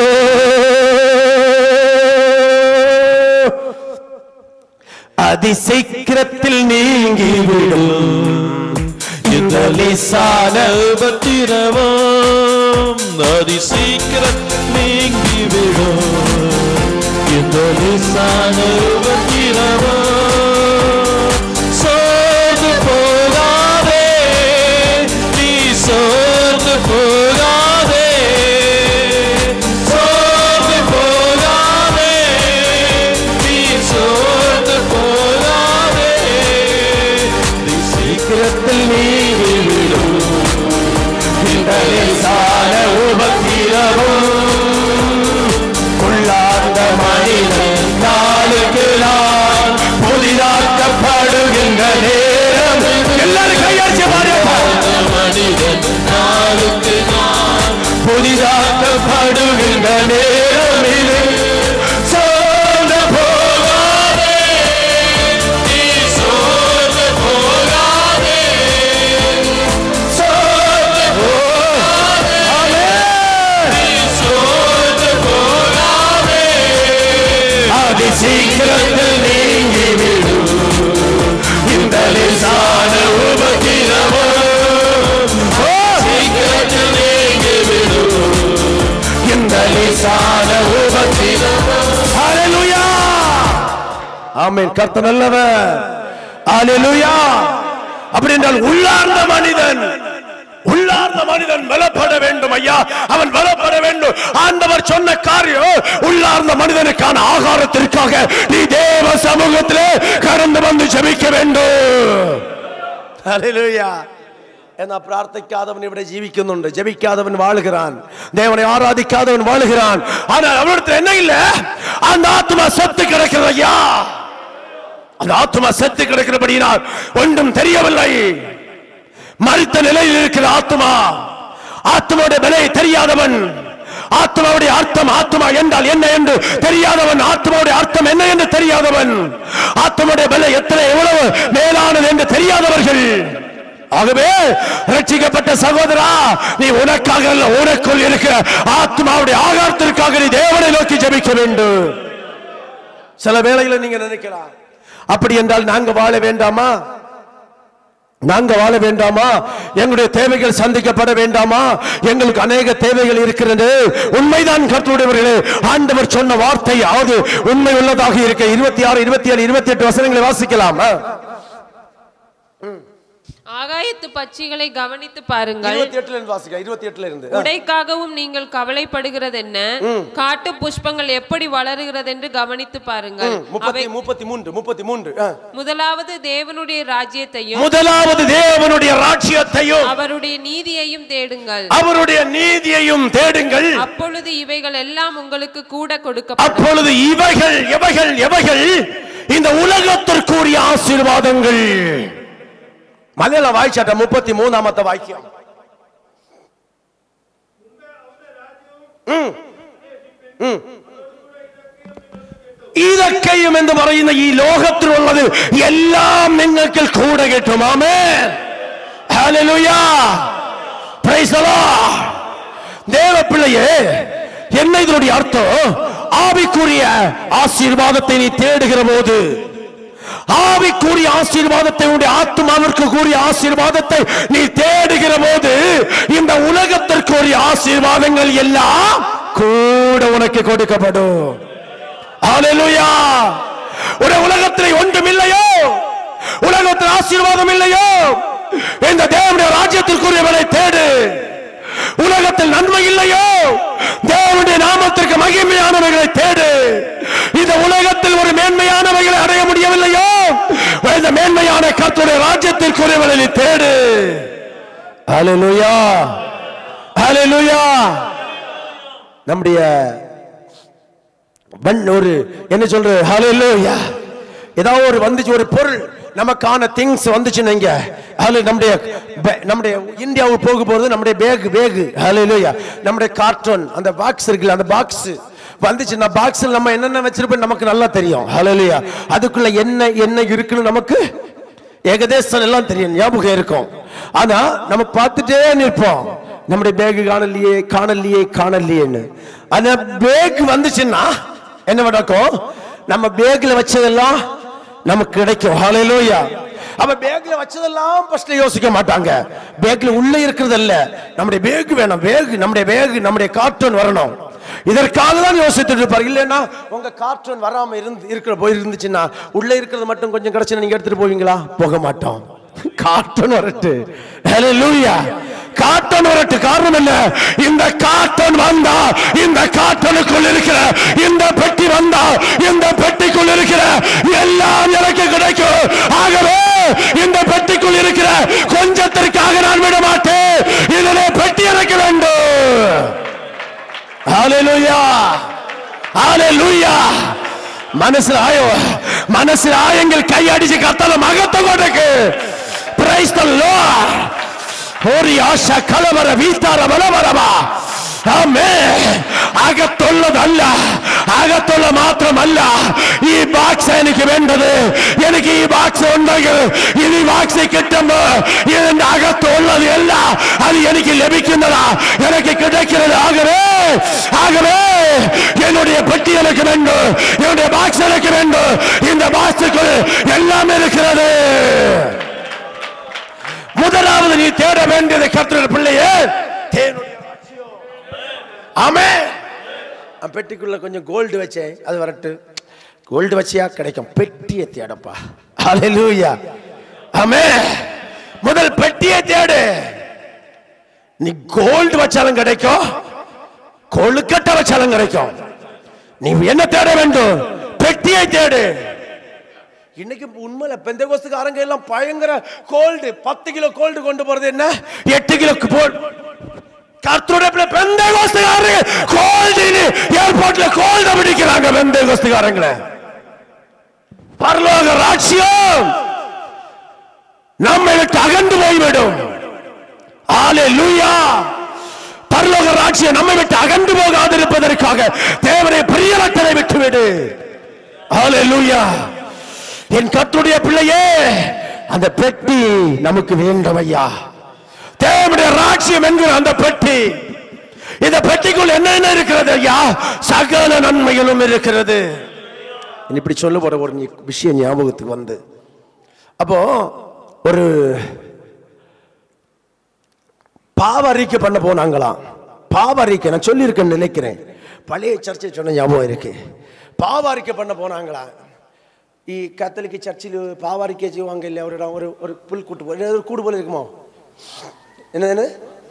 അതിശീഘ്രത്തിൽ നീങ്ങിവിടും இந்த லேசான உபத்திரவம் அதி சீக்கிரம் நீங்கிவிடும் இந்த லேசான உபத்திரவம் சோர்ந்து போகாதே நீ சோர்ந்து போகாதே சோர்ந்து போகாதே நீ சோர்ந்து போகாதே நீ சீக்கிரத்தில் நீங்கிவிடும் இந்த லேசான உபத்திரவம் உள்ளார்ந்த மனிதன் நாளுக்கு நாள் புதிதாக்கப்படுகின்ற நேரம் எல்லாரும் கையாட்சி பாருங்க மனிதன் நாளுக்கு நாள் புதிதாக்கப்படுகின்ற நேரம் இது சோர்ந்து போகாதே நீ சோர்ந்து போகாதே சோர்ந்து போகாதே நீ சோர்ந்து போகாதே அதி சீக்கிரத்தில் நீங்கிவிடும் இந்த லேசான உபத்திரவம் சீக்கிரத்தில் நீங்கிவிடும் இந்த லேசான உபத்திரவம் ஹalleluya ஆமென் கர்த்தர் நல்லவர் ஹalleluya அப்படி என்றால் உள்ளார்ந்த மனிதன் உள்ளார்ந்த மனிதன் பலப்பட வேண்டும் ஐயா அவன் பலப்பட வேண்டும் ஆண்டவர் சொன்ன காரியம் உள்ளார்ந்த மனிதனுக்கான ஆகாரத்திற்காக நீ தேவ சமூகத்திலே கடந்து வந்து ஜெபிக்க வேண்டும் ഹല്ലേലൂയ എന്നാ പ്രാർത്ഥിക്കാതവൻ ഇവിടെ ജീവിക്കുന്നുണ്ട് ജപിക്കാതവൻ വാഴുகிறாൻ ദേവനെ ആരാധിക്കാതവൻ വാഴുகிறாൻ ஆனால் அவனிடத்தில் என்ன இல்ல அந்த ஆத்மா செத்து கிடக்கிறது ஐயா அந்த ஆத்மா செத்து கிடக்கிறபடியினால் ஒன்றும் தெரியவில்லை மறித்த நிலையில் இருக்கிற ஆத்மா ஆத்மாவுடைய விலையை தெரியாதவன் ஆத்மாவுடைய அர்த்தம் ஆத்மா என்றால் என்ன என்று தெரியாதவன் ஆத்மாவுடைய அர்த்தம் என்ன என்று தெரியாதவன் ஆத்மாவுடைய விலை எத்தனை எவ்வளவு மேலானது என்று தெரியாதவர்கள் ஆகவே ரட்சிக்கப்பட்ட சகோதரா நீ உனக்காக அல்ல உனக்குள் இருக்கிற ஆத்மாவுடைய ஆகாரத்திற்காக நீ தேவனை நோக்கி ஜெபிக்க வேண்டும் சில வேளையில நீங்க நினைக்கலாம் அப்படி என்றால் நாங்க வாழ வேண்டாமா நாங்க வாழ வேண்டாமா எங்களுடைய தேவைகள் சந்திக்கப்பட வேண்டாமா எங்களுக்கு அநேக தேவைகள் இருக்கிறது உண்மைதான் கருத்துடையவர்களே ஆண்டவர் சொன்ன வார்த்தை அதாவது உண்மை உள்ளதாக இருக்க இருபத்தி ஆறு இருபத்தி ஏழு இருபத்தி எட்டு வசனங்களை வாசிக்கலாம் ஆ. ஆகாயத்து பட்சிகளை கவனித்து பாருங்கள் இருபத்தி எட்டுல இருந்து வாசிக்க இருபத்தி எட்டுல இருந்து ஆ. உடைக்காகவும் நீங்கள் கவலைப்படுகிறது என்ன காட்டு புஷ்பங்கள் எப்படி வளருகிறது என்று கவனித்து பாருங்கள் முப்பத்தி அவை முப்பத்தி மூன்று முப்பத்தி மூன்று ஆ. முதலாவது தேவனுடைய ராஜ்யத்தையும் முதலாவது தேவனுடைய ராஜ்யத்தையும் அவருடைய நீதியையும் தேடுங்கள் அவருடைய நீதியையும் தேடுங்கள் அப்பொழுது இவைகள் எல்லாம் உங்களுக்கு கூட கொடுக்கப்படும் அப்பொழுது இவைகள் எவைகள் எவைகள் இந்த உலகத்திற்குரிய ஆசீர்வாதங்கள் മലയാള വായിച്ചാട്ടെ മുപ്പത്തി മൂന്നാമത്തെ വാക്യം ഉം. ഉം. ഇതൊക്കെയും എന്ന് പറയുന്ന ഈ ലോകത്തിലുള്ളത് എല്ലാം നിങ്ങൾക്ക് കൂടെ കിട്ടും amen hallelujah praise the lord தேவப்பிள்ளையே என்ன இதனுடைய அர்த்தம் ஆவிக்குரிய ஆசீர்வாதத்தை நீ தேடுகிற போது ஆவிக்குரிய ஆசீர்வாதத்தை உன்னுடைய ஆத்மாவிற்கு கூறிய ஆசீர்வாதத்தை நீ தேடுகிற போது இந்த உலகத்திற்குரிய ஆசீர்வாதங்கள் எல்லாம் கூட உனக்கு கொடுக்கப்படும் ஹalleluya ஒரு உலகத்தில் ஒன்றும் இல்லையோ உலகத்தில் ஆசீர்வாதம் இல்லையோ இந்த தேவனுடைய ராஜ்யத்திற்குரியவனை தேடு உலகத்தில் நன்மை இல்லையோ தேவனுடைய நாமத்திற்கு மகிமையானவைகளை தேடு இந்த உலகத்தில் ஒரு மேன்மையானவைகளை அடைய முடியவில்லையோ இந்த மேன்மையான கர்த்தருடைய ராஜ்யத்திற்குரியவனை அவளை நீ தேடு ஹalleluya ஹalleluya நம்முடைய வன் ஒரு என்ன சொல்றது ஹalleluya ஏதாவது ஒரு வந்துச்சு ஒரு பொருள் நமக்கான திங்ஸ் வந்துச்சுன்னு இங்க ஹalleluya நம்முடைய பே- நம்முடைய இந்தியாவுக்கு போக போறது நம்முடைய பேக் பேக் ஹalleluya நம்முடைய கார்ட்டூன் அந்த பாக்ஸ் இருக்குல்ல அந்த பாக்ஸ் வந்துச்சுன்னா பாக்ஸ்ல நம்ம என்னென்ன வச்சிருப்போம் நமக்கு நல்லா தெரியும் ஹalleluya அதுக்குள்ள என்ன என்ன இருக்குன்னு நமக்கு ஏகதேசம் எல்லாம் தெரியும் ஞாபகம் இருக்கும் ஆனா நம்ம பார்த்துட்டே நிற்போம் நம்முடைய பேக் காணலையே காணலையே காணலையேன்னு ஆனா பேக் வந்துச்சுன்னா என்ன நடக்கும் நம்ம பேக்ல வச்சதெல்லாம் நமக்கு கிடைக்கும் ஹalleluya அப்ப பேக்ல வச்சதெல்லாம் ஃபர்ஸ்ட் யோசிக்க மாட்டாங்க பேக்ல உள்ள இருக்கிறது இல்ல நம்முடைய பேக் வேணும் பேக் நம்முடைய பேக் நம்முடைய கார்ட்டூன் வரணும் இதற்காக தான் யோசித்துட்டு இருப்பார் இல்லைன்னா உங்க கார்ட்டூன் வராம இருந்து இருக்கிற போய் இருந்துச்சுன்னா உள்ள இருக்கிறது மட்டும் கொஞ்சம் கிடைச்சுன்னா நீங்க எடுத்துட்டு போவீங்களா போக மாட்டோம் கார்ட்டூன் வரட்டு ஹalleluya காட்டன் வரட்டு காரணம் என்ன இந்த காட்டன் வந்தா இந்த காட்டனுக்குள் இருக்கிற இந்த பெட்டி வந்தா இந்த பெட்டிக்குள் இருக்கிற எல்லாம் எனக்கு கிடைக்கும் ஆகவே இந்த பெட்டிக்குள் இருக்கிற கொஞ்சத்திற்காக நான் விட மாட்டேன் இதிலே பெட்டி எனக்கு வேண்டும் ஹalleluya ஹalleluya മനസ്സിൽ ആയോ മനസ്സിൽ ആയെങ്കിൽ കൈയടിച്ച് കത്തല മകത്വം കൊടുക്ക് പ്രൈസ് ദ ലോർഡ് ഒരു ആശ കലവര വീത്താറ ബലവരവാ ആമേ അകത്തുള്ളതല്ല അകത്തുള്ള മാത്രമല്ല ഈ ബാക്സ് എനിക്ക് വേണ്ടത് എനിക്ക് ഈ ബാക്സ് ഉണ്ടെങ്കിൽ ഇത് ഈ ബാക്സ് കിട്ടുമ്പോ ഇതിന്റെ അകത്തുള്ളത് അല്ല അത് എനിക്ക് ലഭിക്കുന്നതാ എനിക്ക് കിടക്കുന്നത് ആകവേ ஆகவே என்னுடைய பெட்டி எனக்கு வேண்டும் என்னுடைய பாக்ஸ் எனக்கு வேண்டும் இந்த பாக்ஸுக்குள் எல்லாம் இருக்கிறது முதலாவது நீ தேட வேண்டியது கர்த்தருடைய பிள்ளையே தேவனுடைய ராஜ்யம். ஆமென் நான் பெட்டிக்குள்ள கொஞ்சம் கோல்டு வச்சேன் அது வரட்டு கோல்டு வச்சியா கிடைக்கும் பெட்டியை தேடப்பா ஹalleluya ஆமென் முதல் பெட்டியை தேடு நீ கோல்டு வச்சாலும் கிடைக்கும் கொழுக்கட்டை வச்சாலும் கிடைக்கும் நீ என்ன தேட வேண்டும் பெட்டியை தேடு இன்னைக்கு உண்மையில பெந்த கோஸ்துக்காரங்க எல்லாம் பயங்கர கோல்டு பத்து கிலோ கோல்டு கொண்டு போறது என்ன எட்டு கிலோ கர்த்தருடைய பெந்த கோஸ்துக்காரங்க கோல்டு ஏர்போர்ட்ல கோல்ட பிடிக்கிறாங்க பெந்த கோஸ்துக்காரங்களை பரலோக ராட்சியம் நம்மை விட்டு அகன்று போய்விடும் ஆலே லூயா பரலோக ராட்சியம் நம்மை விட்டு அகன்று போகாதிருப்பதற்காக தேவனை பிரியலத்தனை விட்டுவிடு ஆலே லூயா என் கத்துடைய பிள்ளையே அந்த பெட்டி நமக்கு வேண்டும் ஐயா தேவனுடைய ராட்சியம் என்கிற அந்த பெட்டி இந்த பெட்டிக்குள் என்னென்ன இருக்கிறது ஐயா சகல நன்மைகளும் இருக்கிறது இப்படி சொல்ல போற ஒரு நி- விஷயம் ஞாபகத்துக்கு வந்து அப்போ ஒரு பாவ அறிக்கை பண்ண போனாங்களாம் பாவ அறிக்கை நான் சொல்லியிருக்கேன்னு நினைக்கிறேன் பழைய சர்ச்சை சொன்ன ஞாபகம் இருக்கு பாவ அறிக்கை பண்ண போனாங்களாம் ഈ കത്തലിക്ക് ചർച്ചിൽ പാവാറിക്ക ചെയ്യുവാങ്കില്ല അവരുടെ ഒരു ഒരു പുൽക്കൂട്ട് പോലെ ഒരു കൂട് പോലെ இருக்குமோ என்னது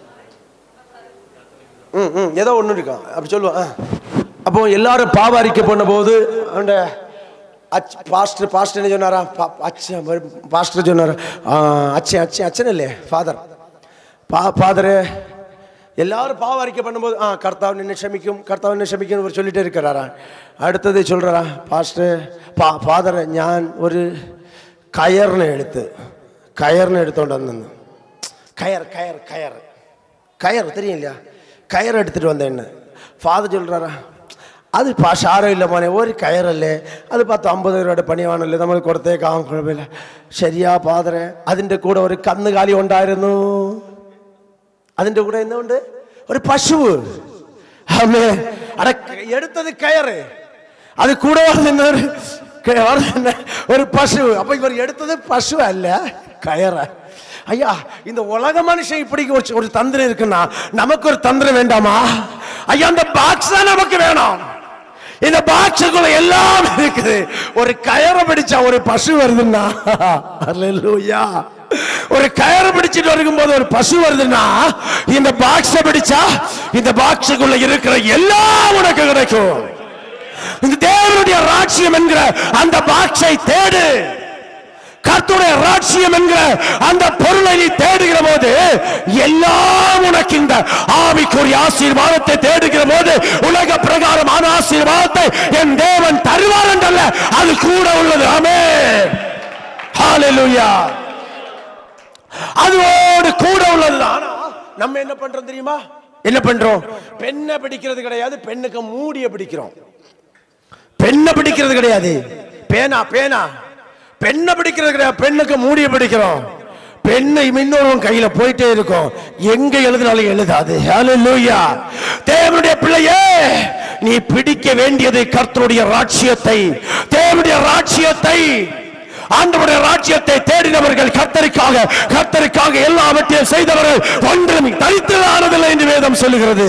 ம் ம் ஏதோ ஒன்று இருக்கும் அப்படி சொல்லுவோம் ஆ அப்போ எல்லாரும் பாவாரிக்க பண்ண போது அந்த அச் பாஸ்டர் பாஸ்டர் என்ன சொன்னாரா பா- அச்சன் பாஸ்டர் சொன்னாரா ஆ, அச்சன் அச்சன் அச்சன் இல்லையே ஃபாதர் பா ஃபாதரு எல்லாரும் பாவாரிக்க பண்ணும்போது ஆ கர்த்தாവ് நின்று ക്ഷമിക്കും கர்த்தாവ് நின்று ക്ഷമിക്കും இவர் சொல்லிட்டே இருக்கிறாரா அடுத்தது சொல்றாரா பாஸ்டர் பா ஃபாதர் ഞാൻ ഒരു കയറിനെ എടുത്ത് കയറിനെ എടുത്തോണ്ട് വന്നു கயர் கயர் கயர் கயர் தெரியும் இல்லையா கயர் எடுத்துட்டு வந்தேன்னு ஃபாதர் சொல்றாரா അത് സാരമില്ല മോനെ ഒരു കയറല്ലേ അത് പത്ത് അമ്പത് രൂപയുടെ പണിയാണല്ലേ നമ്മൾ കൊടുത്തേക്കാം കുഴപ്പമില്ല ശരിയാ പാതറെ അതിൻ്റെ കൂടെ ഒരു കന്നുകാലി ഉണ്ടായിരുന്നു അതിൻ്റെ കൂടെ എന്തുകൊണ്ട് ഒരു പശുവ് അമ്മേ അട എടുത്തത് കയറ് അത് കൂടെ വരുന്ന ഒരു ക- വരുന്ന ഒരു പശു അപ്പൊ ഇവർ എടുത്തത് പശു അല്ല കയറ് ஐயா இந்த உலக மனுஷன் இப்படி ஒரு ஒரு தந்திரம் இருக்குன்னா நமக்கு ஒரு தந்திரம் வேண்டாமா ஐயா அந்த பாக்ஸ் தான் நமக்கு வேணும் இந்த பாக்ஸுக்குள்ள எல்லாம் இருக்குது ஒரு கயரை பிடிச்சா ஒரு பசு வருதுன்னா அல்லேலூயா ஒரு கயரை பிடிச்சிட்டு வரும்போது ஒரு பசு வருதுன்னா இந்த பாக்ஸை பிடிச்சா இந்த பாக்ஸுக்குள்ள இருக்கிற எல்லாம் உனக்கு கிடைக்கும் இந்த தேவனுடைய ராட்சியம் என்கிற அந்த பாக்ஸை தேடு கர்த்தருடைய ராட்சியம் என்கிற அந்த பொருளை நீ தேடுகிற போது எல்லாம் உனக்கு இந்த ஆவிக்குரிய ஆசீர்வாதத்தை தேடுகிற போது உலக பிரகாரமான ஆசீர்வாதத்தை என் தேவன் தருவார் என்றல்ல அது கூட உள்ளது ஆமே ஹalleluya அதோடு கூட உள்ளது ஆனா நம்ம என்ன பண்றோம் தெரியுமா என்ன பண்றோம் பெண்ணை பிடிக்கிறது கிடையாது பெண்ணுக்கு மூடிய பிடிக்கிறோம் பெண்ணை பிடிக்கிறது கிடையாது பேனா பேனா பெண்ணை பிடிக்கிறது கிடையாது பெண்ணுக்கு மூடிய பிடிக்கிறோம் பெண்ணை இன்னொருவன் கையில போயிட்டே இருக்கும் எங்க எழுதினாலும் எழுதாது ஹalleluya தேவனுடைய பிள்ளையே நீ பிடிக்க வேண்டியது கர்த்தருடைய ராட்சியத்தை தேவனுடைய ராட்சியத்தை ஆண்டவருடைய ராஜ்யத்தை தேடினவர்கள் கர்த்தருக்காக கர்த்தருக்காக எல்லாவற்றையும் செய்தவர்கள் ஒன்றும் தரித்திரானதில்லை என்று வேதம் சொல்லுகிறது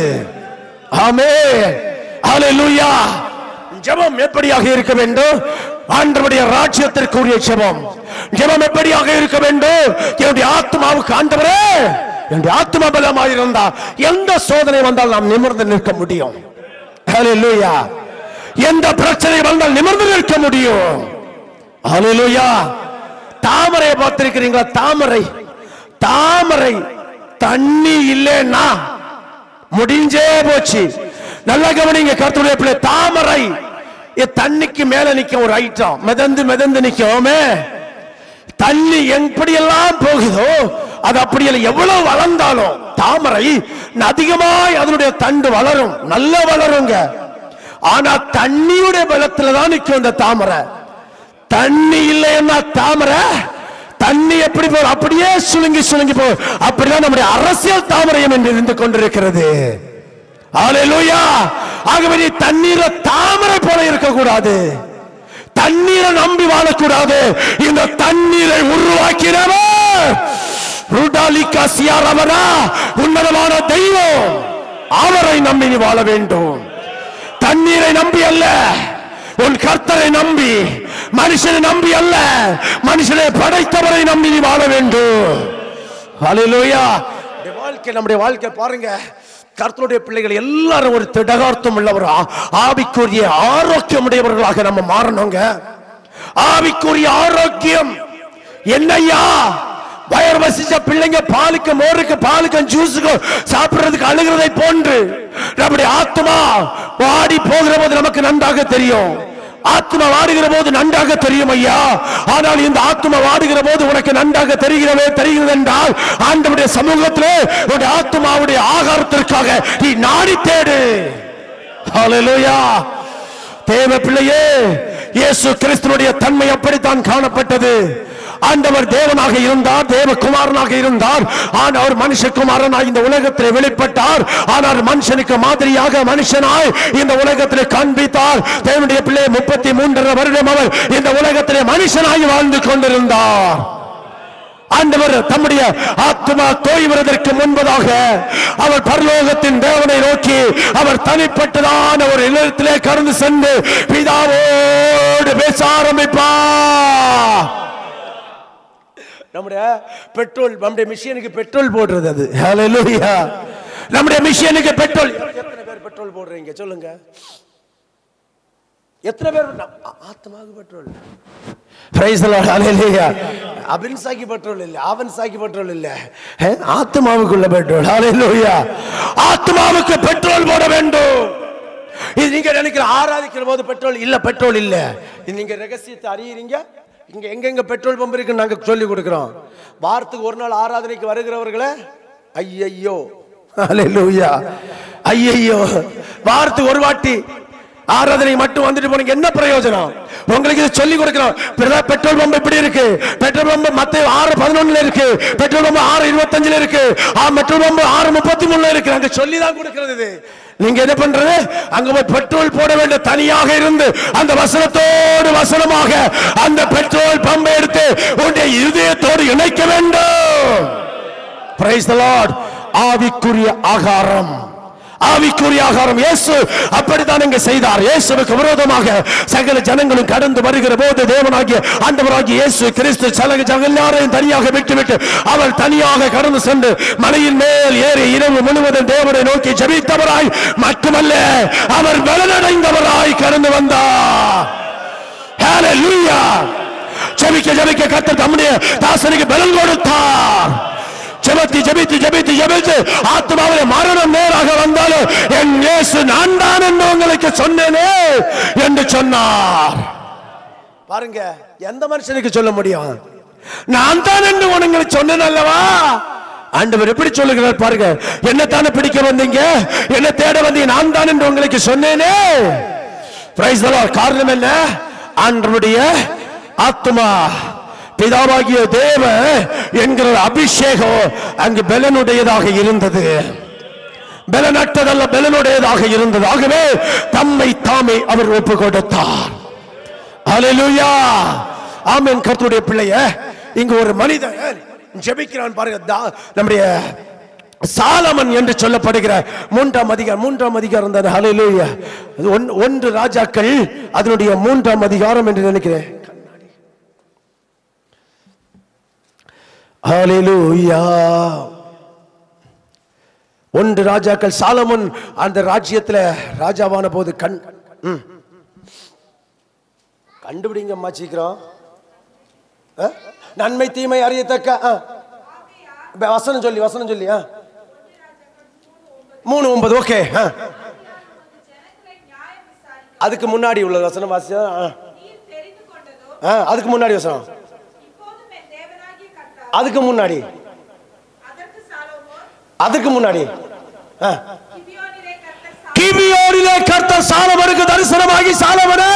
ஆமே ஹalleluya ஜெபம் எப்படியாக இருக்க வேண்டும் ஆண்டவருடைய ராஜ்யத்திற்குரிய ஜெபம் ஜெபம் எப்படியாக இருக்க வேண்டும் என்னுடைய ஆத்மாவுக்கு ஆண்டவரே என்னுடைய ஆத்மா பலமாக இருந்தா எந்த சோதனை வந்தால் நாம் நிமிர்ந்து நிற்க முடியும் ஹalleluya எந்த பிரச்சனை வந்தால் நிமிர்ந்து நிற்க முடியும் ஹalleluya தாமரையை பார்த்திருக்கிறீங்களா தாமரை தாமரை தண்ணி இல்லைன்னா முடிஞ்சே போச்சு நல்லா கவனிங்க கர்த்தருடைய பிள்ளை தாமரை இது தண்ணிக்கு மேல நிக்கும் ஒரு ஐட்டம் மிதந்து மிதந்து நிக்குமே தண்ணி எப்படியெல்லாம் போகுதோ அது அப்படியே எவ்வளவு வளர்ந்தாலும் தாமரை அதிகமாய் அதனுடைய தண்டு வளரும் நல்லா வளருங்க ஆனா தண்ணியுடைய பலத்துல தான் நிக்கும் இந்த தாமரை தண்ணி இல்லைன்னா தாமரை தண்ணி எப்படி போ அப்படியே சுளுங்கி சுளுங்கி போ அப்படிதான் நம்முடைய அரசியல் தாமரையும் என்று இருந்து கொண்டிருக்கிறது ஹalleluya ஆகவே நீ தண்ணீர தாமரை போல இருக்கக்கூடாது தண்ணீரை நம்பி வாழக்கூடாது இந்த தண்ணீரை உருவாக்கினவர் ருடாலிகா சியாரவரா உன்னதமான தெய்வம் அவரை நம்பி நீ வாழ வேண்டும் தண்ணீரை நம்பி அல்ல உன் கர்த்தரை நம்பி மனுஷனை நம்பி அல்ல மனுஷனை படைத்தவரை நம்பி நீ வாழ வேண்டும் ஹalleluya இந்த வாழ்க்கை நம்முடைய வாழ்க்கை பாருங்க கர்த்தருடைய பிள்ளைகள் எல்லாரும் ஒரு திடகார்த்தம் உள்ளவர் ஆ- ஆவிக்குரிய ஆரோக்கியம் உடையவர்களாக நம்ம மாறணுங்க ஆவிக்குரிய ஆரோக்கியம் என்னையா வயர் வசிச்ச பிள்ளைங்க பாலுக்கு மோருக்கு பாலுக்கு ஜூஸுக்கு சாப்பிடுறதுக்கு அழுகிறதை போன்று நம்முடைய ஆத்மா வாடி போகிற போது நமக்கு நன்றாக தெரியும் ஆத்மா வாடுகிற போது நன்றாக தெரியும் ஐயா ஆனால் இந்த ஆத்மா வாடுகிற போது உனக்கு நன்றாக தெரிகிறவே தெரிகிறது என்றால் ஆண்டவருடைய சமூகத்திலே உன்னுடைய ஆத்மாவுடைய ஆகாரத்திற்காக நீ நாடி தேடு ஹalleluya தேவ பிள்ளையே இயேசு கிறிஸ்துனுடைய தன்மை அப்படித்தான் காணப்பட்டது ஆண்டவர் தேவனாக இருந்தார் தேவகுமாரனாக இருந்தார் ஆனால் அவர் மனுஷகுமாரனாய் இந்த உலகத்தில் வெளிப்பட்டார் ஆனால் மனுஷனுக்கு மாதிரியாக மனுஷனாய் இந்த உலகத்தில் காண்பித்தார் தேவனுடைய பிள்ளை முப்பத்தி மூன்றரை வருடம் அவர் இந்த உலகத்திலே மனுஷனாய் வாழ்ந்து கொண்டிருந்தார் ஆண்டவர் தம்முடைய ஆத்மா தோய்வதற்கு முன்பதாக அவர் பரலோகத்தின் தேவனை நோக்கி அவர் தனிப்பட்டதான ஒரு இல்லத்திலே கடந்து சென்று பிதாவோடு பேச ஆரம்பிப்பார் நம்முடைய பெட்ரோல் நம்முடைய மிஷினுக்கு பெட்ரோல் போடுறது அது ஹalleluya நம்முடைய மிஷினுக்கு பெட்ரோல் எத்தனை பேர் பெட்ரோல் போடுறீங்க சொல்லுங்க எத்தனை பேர் நம்- ஆ- ஆத்மாவுக்கு petrol praise the lord hallelujah அபின்சாக்கி பெட்ரோல் இல்ல ஆவன்சாக்கி பெட்ரோல் இல்ல அஹ், ஆத்மாவுக்குள்ள பெட்ரோல் ஹalleluya ஆத்மாவுக்கு பெட்ரோல் போட வேண்டும் இது நீங்க நினைக்கிற ஆராதிக்கிற போது பெட்ரோல் இல்ல பெட்ரோல் இல்ல இது நீங்க ரகசியத்தை அறியறீங்க இங்க எங்கெங்க பெட்ரோல் பம்ப் இருக்குன்னு நாங்க சொல்லி கொடுக்கிறோம் வாரத்துக்கு ஒரு நாள் ஆராதனைக்கு வருகிறவர்களே ஐயையோ ஹalleluya ஐயையோ வாரத்துக்கு ஒரு வாட்டி ஆராதனை மட்டும் வந்துட்டு போனீங்க என்ன பிரயோஜனம் உங்களுக்கு இது சொல்லி கொடுக்கிறோம் பிரதா- பெட்ரோல் பம்ப் இப்படி இருக்கு பெட்ரோல் பம்ப் மத்த ஆறு பதினொன்னுல இருக்கு பெட்ரோல் பம்ப் ஆறு இருபத்தஞ்சுல இருக்கு ஆ, பெட்ரோல் பம்ப் ஆறு முப்பத்தி மூணுல இருக்கு அங்க சொல்லி தான் கொடுக்கிறது இது. நீங்க என்ன பண்றது அங்க போய் பெட்ரோல் போட வேண்டிய தனியாக இருந்து அந்த வசனத்தோடு வசனமாக அந்த பெட்ரோல் பம்பை எடுத்து உன்னுடைய இதயத்தோடு இணைக்க வேண்டும் பிரைஸ் தி லார்ட் ஆவிக்குரிய ஆகாரம் ஆவிக்குரிய ஆகாரம் இயேசு அப்படித்தான் இங்க செய்தார் இயேசுவுக்கு விரோதமாக சகல ஜனங்களும் கடந்து வருகிற போது தேவனாகிய ஆண்டவராகிய இயேசு கிறிஸ்து சகல ஜன எல்லாரையும் தனியாக விட்டுவிட்டு அவர் தனியாக கடந்து சென்று மலையின் மேல் ஏறி இரவு முழுவதும் தேவனை நோக்கி ஜெபித்தவராய் மட்டுமல்ல அவர் பலனடைந்தவராய் கடந்து வந்தார் Hallelujah. ஜெபிக்க ஜெபிக்க கர்த்தர் தம்முடைய தாசனுக்கு பலன் கொடுத்தார் ஜெபத்தி ஜெபித்து ஜெபித்து ஜெபித்து ஆத்மாவிலே மரணம் நேராக வந்தாலும் என் இயேசு நான் தான் என்று உங்களுக்கு சொன்னேனே என்று சொன்னார் பாருங்க எந்த மனுஷனுக்கு சொல்ல முடியும் நான் தான் என்று உங்களுக்கு சொன்னேன் அல்லவா ஆண்டவர் எப்படி சொல்லுகிறார் பாருங்க என்ன தானே பிடிக்க வந்தீங்க என்ன தேட வந்தீங்க நான் தான் என்று உங்களுக்கு சொன்னேனே Praise the Lord. காரணம் என்ன ஆண்டவருடைய ஆத்மா பிதாவாகிய தேவ என்கிற அபிஷேகம் அங்கு பலனுடையதாக இருந்தது பலனற்றதல்ல பலனுடையதாக இருந்தது ஆகவே தம்மை தாமே அவர் ஒப்பு கொடுத்தார் ஹalleluya ஆமென் கர்த்தருடைய பிள்ளைய இங்க ஒரு மனிதன் ஜெபிக்கிறான் பாருங்க தா- நம்முடைய சாலமன் என்று சொல்லப்படுகிற மூன்றாம் அதிகாரம் மூன்றாம் அதிகாரம் தான் ஹalleluya அது ஒன்- ஒன்று ராஜாக்கள் அதனுடைய மூன்றாம் அதிகாரம் என்று நினைக்கிறேன் ஹalleluya ஒன்று ராஜாக்கள் சாலமன் அந்த ராஜ்யத்துல ராஜாவான போது கண் ம். கண்டுபிடிங்கம்மா சீக்கிரம் ஆ? நன்மை தீமை அறியத்தக்க ஆ. இப்ப வசனம் சொல்லி வசனம் சொல்லி ஆ. மூணு ஒன்பது ஓகே ஆ. அதுக்கு முன்னாடி உள்ள வசனம் வாசிச்சா ஆ. ஆ, அதுக்கு முன்னாடி வசனம் அதுக்கு முன்னாடி அதுக்கு முன்னாடி ஆ. கிபியோனிலே கர்த்தர் சாலமனுக்கு தரிசனமாகி சாலமனே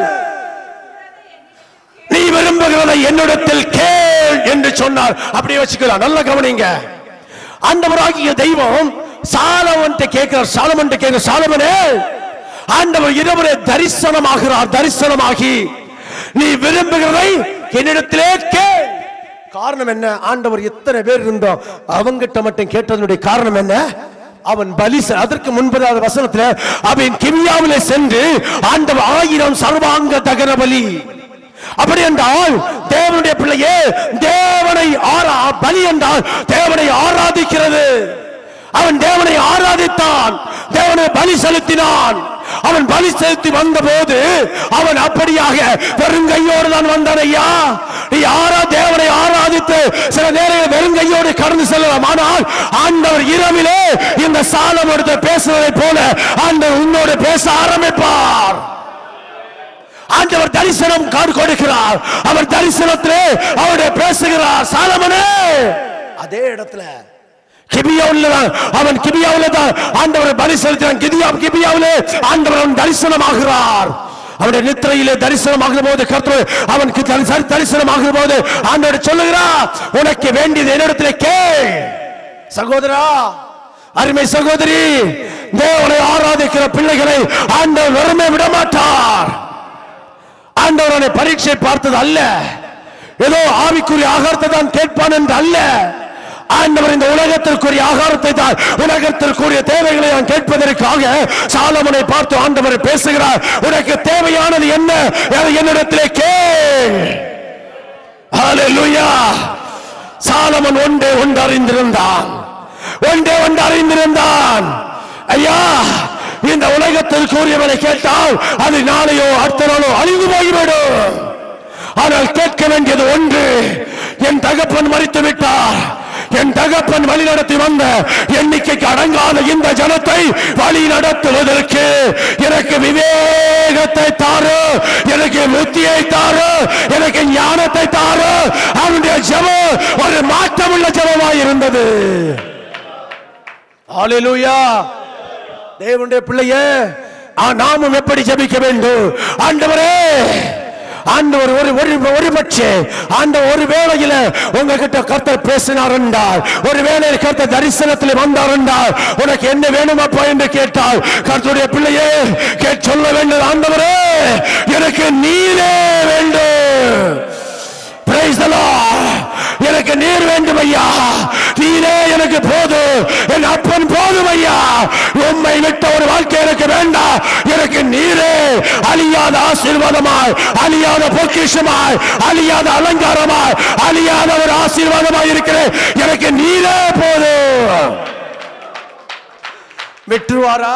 நீ விரும்புகிறதை என்னிடத்தில் கேள் என்று சொன்னார் அப்படியே வச்சுக்கலாம் நல்ல கவனிங்க ஆண்டவராகிய தெய்வம் சாலவன்ட்ட கேட்கிறார் சாலமன் கேட்கிற சாலமனே ஆண்டவர் இரவரே தரிசனமாகிறார் தரிசனமாகி நீ விரும்புகிறதை என்னிடத்திலே கேள் காரணம் என்ன ஆண்டவர் எத்தனை பேர் இருந்தோம் அவங்கிட்ட மட்டும் கேட்டதனுடைய காரணம் என்ன அவன் பலி செ- அதற்கு முன்பதாக வசனத்துல அவன் கிமியாவிலே சென்று ஆண்டவர் ஆயிரம் சர்வாங்க தகன பலி அப்படி என்றால் தேவனுடைய பிள்ளையே தேவனை ஆரா பலி என்றால் தேவனை ஆராதிக்கிறது அவன் தேவனை ஆராதித்தான் தேவனை பலி செலுத்தினான் அவன் பலி செலுத்தி வந்தபோது அவன் அப்படியாக வெறுங்கையோடு தான் வந்தான் ஐயா நீ ஆரா தேவனை ஆராதித்து சில நேரம் வெறுங்கையோடு கடந்து செல்லலாம் ஆனால் ஆண்டவர் இரவிலே இந்த சாலம் எடுத்து பேசுவதை போல ஆண்டவர் உன்னோடு பேச ஆரம்பிப்பார் ஆண்டவர் தரிசனம் காடு கொடுக்கிறார் அவர் தரிசனத்திலே அவருடைய பேசுகிறார் சாலமனே அதே இடத்துல கிபியாவுல தான் அவன் கிபியாவுல தான் ஆண்டவர் பலி செலுத்தினான் கிபியா கிபியாவிலே ஆண்டவர் அவன் தரிசனமாகிறார் அவனுடைய நித்திரையிலே தரிசனமாகிற போது கர்த்தர் அவனுக்கு தரி- தரிசனமாகிற போது ஆண்டவர் சொல்லுகிறார் உனக்கு வேண்டியது என்னிடத்திலே கேள் சகோதரா அருமை சகோதரி தேவனை ஆராதிக்கிற பிள்ளைகளை ஆண்டவர் வெறுமை விட மாட்டார் ஆண்டவர் அவனை பரீட்சை பார்த்தது அல்ல ஏதோ ஆவிக்குரிய ஆகாரத்தை தான் கேட்பான் என்று அல்ல ஆண்டவர் இந்த உலகத்திற்குரிய ஆகாரத்தை தான் உலகத்திற்குரிய தேவைகளை நான் கேட்பதற்காக சாலமனை பார்த்து ஆண்டவர் பேசுகிறார் உனக்கு தேவையானது என்ன அதை என்னிடத்திலே கேள் ஹalleluya சாலமன் ஒன்றே ஒன்று அறிந்திருந்தான் ஒன்றே ஒன்று அறிந்திருந்தான் ஐயா இந்த உலகத்தில் கூறியவனை கேட்டால் அது நாளையோ அடுத்த நாளோ அழிந்து போய்விடும் ஆனால் கேட்க வேண்டியது ஒன்று என் தகப்பன் மறித்து விட்டார் என் தகப்பன் வழி நடத்தி வந்த எண்ணிக்கைக்கு அடங்காத இந்த ஜனத்தை வழி நடத்துவதற்கு எனக்கு விவேகத்தை தாரு எனக்கு புத்தியை தாரு எனக்கு ஞானத்தை தாரு அவனுடைய ஜெபம் ஒரு மாற்றமுள்ள ஜெபமாய் இருந்தது ஹalleluya தேவனுடைய பிள்ளையே ஆ, நாமும் எப்படி ஜெபிக்க வேண்டும் ஆண்டவரே ஆண்டவர் ஒரு ஒரு ஒரு பட்சே ஆண்ட ஒரு வேளையில உங்ககிட்ட கர்த்தர் பேசினார் என்றால் ஒரு வேளையில் கர்த்தர் தரிசனத்தில் வந்தார் என்றால் உனக்கு என்ன வேணுமப்பா என்று கேட்டால் கர்த்தருடைய பிள்ளையே கேட் சொல்ல வேண்டும் ஆண்டவரே எனக்கு நீரே வேண்டும் Praise the Lord. எனக்கு நீர் வேண்டும் ஐயா நீரே எனக்கு போதும் என் அப்பன் போதும் ஐயா உம்மை விட்ட ஒரு வாழ்க்கை எனக்கு வேண்டாம் எனக்கு நீரே அழியாத ஆசீர்வாதமாய் அழியாத பொக்கிஷமாய் அழியாத அலங்காரமாய் அழியாத ஒரு ஆசீர்வாதமாய் இருக்கிறேன் எனக்கு நீரே போதும் விட்டுருவாரா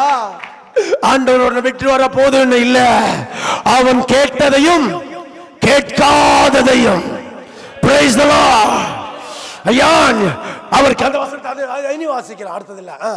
ஆண்டவரோட விட்டுருவாரா போதும் இல்ல அவன் கேட்டதையும் கேட்காத தெய்வம் Praise the Lord. ஐயா அவருக்கு அந்த வசனத்தை அது அது இனி வாசிக்கிறேன் அடுத்தது இல்ல ஆ.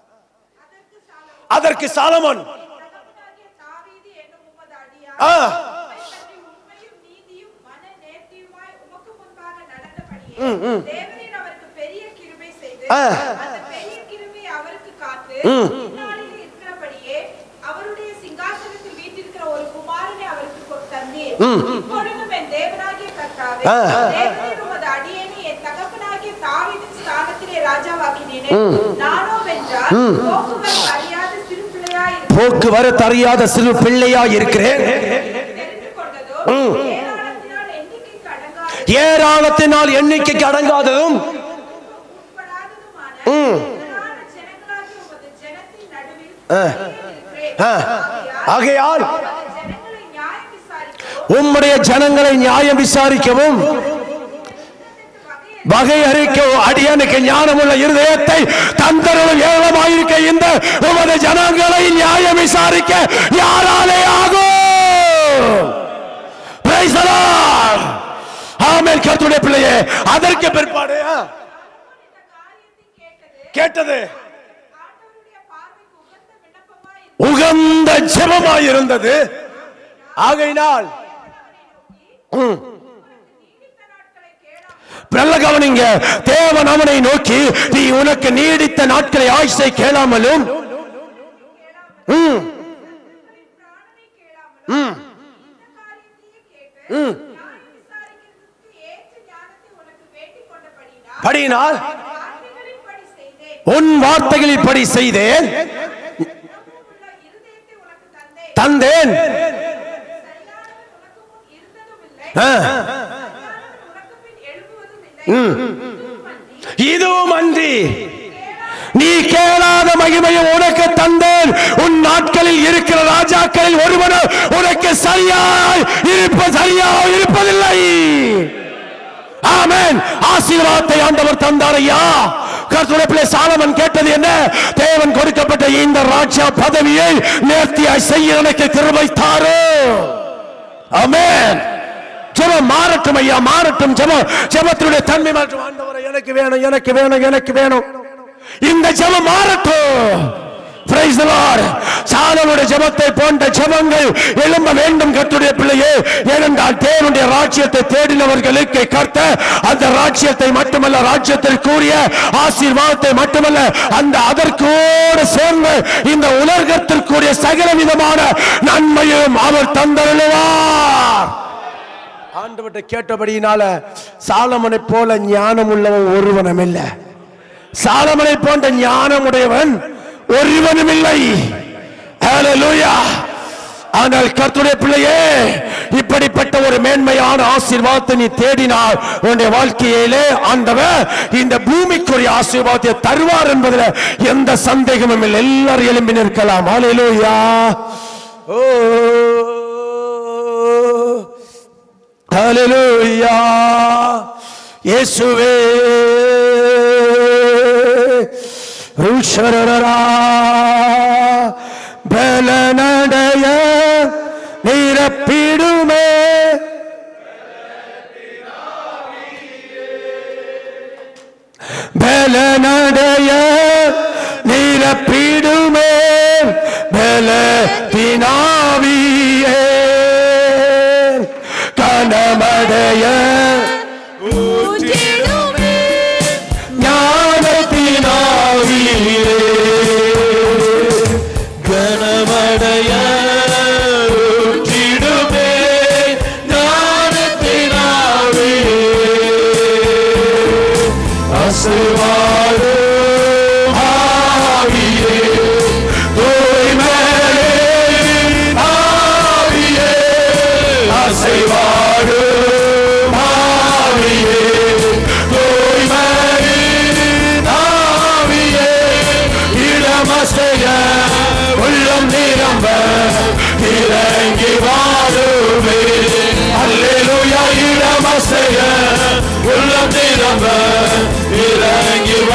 அதற்கு சாலமன் தகப்பனாகிய தாவீது என்னும் உமது அடியார் ஆ. உம்மை பற்றி உண்மையும் நீதியும் மன நேர்த்தியுமாய் உமக்கு முன்பாக நடந்தபடியே தேவரீர் அவருக்கு பெரிய கிருபை செய்து ஆ. அந்த பெரிய கிருபை அவருக்கு காத்து இந்நாளில் இருக்கிறபடியே அவருடைய சிங்காசனத்தில் வீட்டிருக்கிற ஒரு குமாரனை அவருக்கு கொ- தந்தீர் இப்பொழுதும் என் தேவனாகிய கர்த்தாவே ஆ. தேவரீர் உமது அடியேனை என் தகப்பனாகிய தாவீதின் ஸ்தானத்திலே ராஜாவாக்கினேனே நானோ வென்றால் போக்குவரத்து அறியாத சிறு பிள்ளையாய் போக்குவரத்து அறியாத சிறு பிள்ளையா இருக்கிறேன் தெரிந்து கொண்டதோ ஏராளத்தினால் எண்ணிக்கைக்கு அடங்காத ஏராளத்தினால் எண்ணிக்கைக்கு அடங்காததும் உட்படாததுமான திரளான ஜனங்களாகிய உமது ஜனத்தின் நடுவில் இருக்கிறேன். ஆ. ஆகையால் ஆகையால் உமது ஜனங்களை நியாயம் விசாரிக்கவும் உம்முடைய ஜனங்களை நியாயம் விசாரிக்கவும் வகையறிக்கவும் அடியனுக்கு ஞானமுள்ள இருதயத்தை தந்தருள் ஏழமாயிருக்க இந்த உமது ஜனங்களை நியாயம் விசாரிக்க யாராலே ஆகும் Praise the Lord. ஆமென் கர்த்தருடைய பிள்ளையே அதற்கு பிற்பாடு ஆ, இந்த காரியத்தை கேட்டது கேட்டது ஆண்டவருடைய பார்வைக்கு உகந்த விண்ணப்பமாய் இருந்தது. உகந்த ஜெபமாய் இருந்தது ஆகையினால் ம். நீடித்த நாட்களை கேளாமல் நல்ல கவனிங்க தேவன் அவனை நோக்கி நீ உனக்கு நீடித்த நாட்களை ஆயுசை கேளாமலும் ம், பிராணனை கேளாமலும் இந்த காரியத்தையே கேட்டு நியாயம் விசாரிக்கிறதுக்கு ஏற்ற ஞானத்தை உனக்கு வேண்டிக் கொண்டபடியினால் படியினால் வார்த்தைகளின்படி செய்தேன் உன் வார்த்தைகளில் படி செய்தேன் உள்ள இருதயத்தை உனக்கு தந்தேன் தந்தேன் சரியானவன் உனக்கு முன் இருந்ததும் இல்லை ஆ, சரியானவன் உனக்கு பின் எழும்புவதும் இல்லை இதுவும் அன்றி இதுவும் அன்றி நீ கேளாத மகிமையும் உனக்கு தந்தேன் உன் நாட்களில் இருக்கிற ராஜாக்களில் ஒருவனும் உனக்கு சரியாய் இருப்ப சரியாய் இருப்பதில்லை ஆமென் ஆசீர்வாதத்தை ஆண்டவர் தந்தார் ஐயா கர்த்தருடைய பிள்ளை சாலமன் கேட்டது என்ன தேவன் கொடுக்கப்பட்ட இந்த ராஜா பதவியை நேர்த்தியாய் செய்ய எனக்கு கிருபை தாரு ஆமென் ஜெபம் மாறட்டும் ஐயா மாறட்டும் ஜெபம் ஜெபத்தினுடைய தன்மை மாற்றும் ஆண்டவரை எனக்கு வேணும் எனக்கு வேணும் எனக்கு வேணும் இந்த ஜெபம் மாறட்டும் Praise the Lord. சாலனுடைய ஜெபத்தை போன்ற ஜெபங்கள் எழும்ப வேண்டும் கர்த்தருடைய பிள்ளையே ஏனென்றால் தேவனுடைய ராஜ்யத்தை தேடினவர்களுக்கு கர்த்த அந்த ராஜ்யத்தை மட்டுமல்ல ராஜ்யத்தில் கூறிய ஆசீர்வாதத்தை மட்டுமல்ல அந்த அதற்கோடு சேர்ந்து இந்த உலகத்திற்குரிய சகல விதமான நன்மையும் அவர் தந்தருளுவார் ஆண்டவர்கிட்ட கேட்டபடியினால சாலமனை போல ஞானம் உள்ளவன் ஒருவனும் இல்லை சாலமனை போன்ற ஞானம் உடையவன் ஒருவனும் இல்லை Hallelujah. ஆனால் கர்த்தருடைய பிள்ளையே இப்படிப்பட்ட ஒரு மேன்மையான ஆசீர்வாதத்தை நீ தேடினால் உன்னுடைய வாழ்க்கையிலே ஆண்டவர் இந்த பூமிக்குரிய ஆசீர்வாதத்தை தருவார் என்பதில் எந்த சந்தேகமும் இல்லை எல்லாரும் எழும்பி நிற்கலாம் ஹalleluya ஓ ஹalleluya இயேசுவே ருஷரரா பலனடைய நிரப்பிடுமே பலனடைய நிரப்பிடுமே பலத்தினாவியே கனமடைய ஞானத்தினாவியே கனமடைய ஊற்றிடுமே ஞானத்தினாவியே அசுவாடு ஆவியே தூய்மையே ஆவியே அசைவாடு ஆவியே தூய்மையே ஆவியே இடமசைய உள்ளம் நிரம்ப இறங்கி வாழுமே அல்லேலூயா இடமசைய உள்ளம் நிரம்ப இறங்கி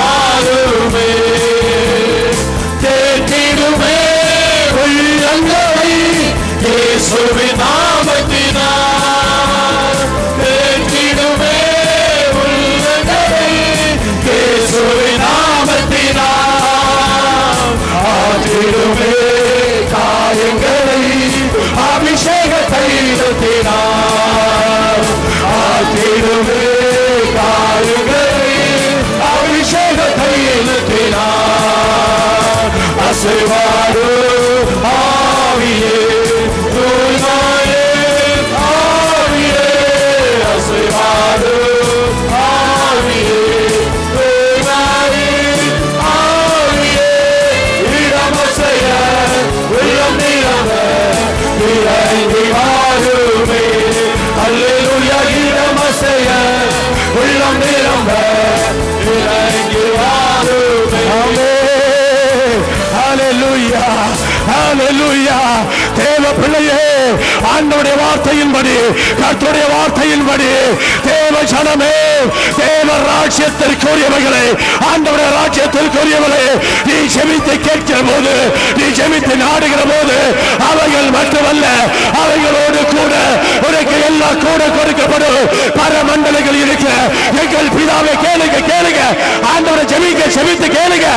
தேவ பிள்ளையே ஆண்டவருடைய வார்த்தையின்படி கர்த்தருடைய வார்த்தையின்படி தேவ ஜனமே தேவ ராஜ்யத்திற்குரியவர்களே ஆண்டவருடைய ராஜ்யத்திற்குரியவர்களே நீ ஜெபித்து கேட்கிற போது நீ ஜெபித்து நாடுகிற போது அவைகள் மட்டுமல்ல அவைகளோடு கூட உனக்கு எல்லாம் கூட கொடுக்கப்படும் பரமண்டலங்கள் இருக்கிற எங்கள் பிதாவை கேளுங்க கேளுங்க ஆண்டவரை ஜெபிக்க ஜெபித்து கேளுங்க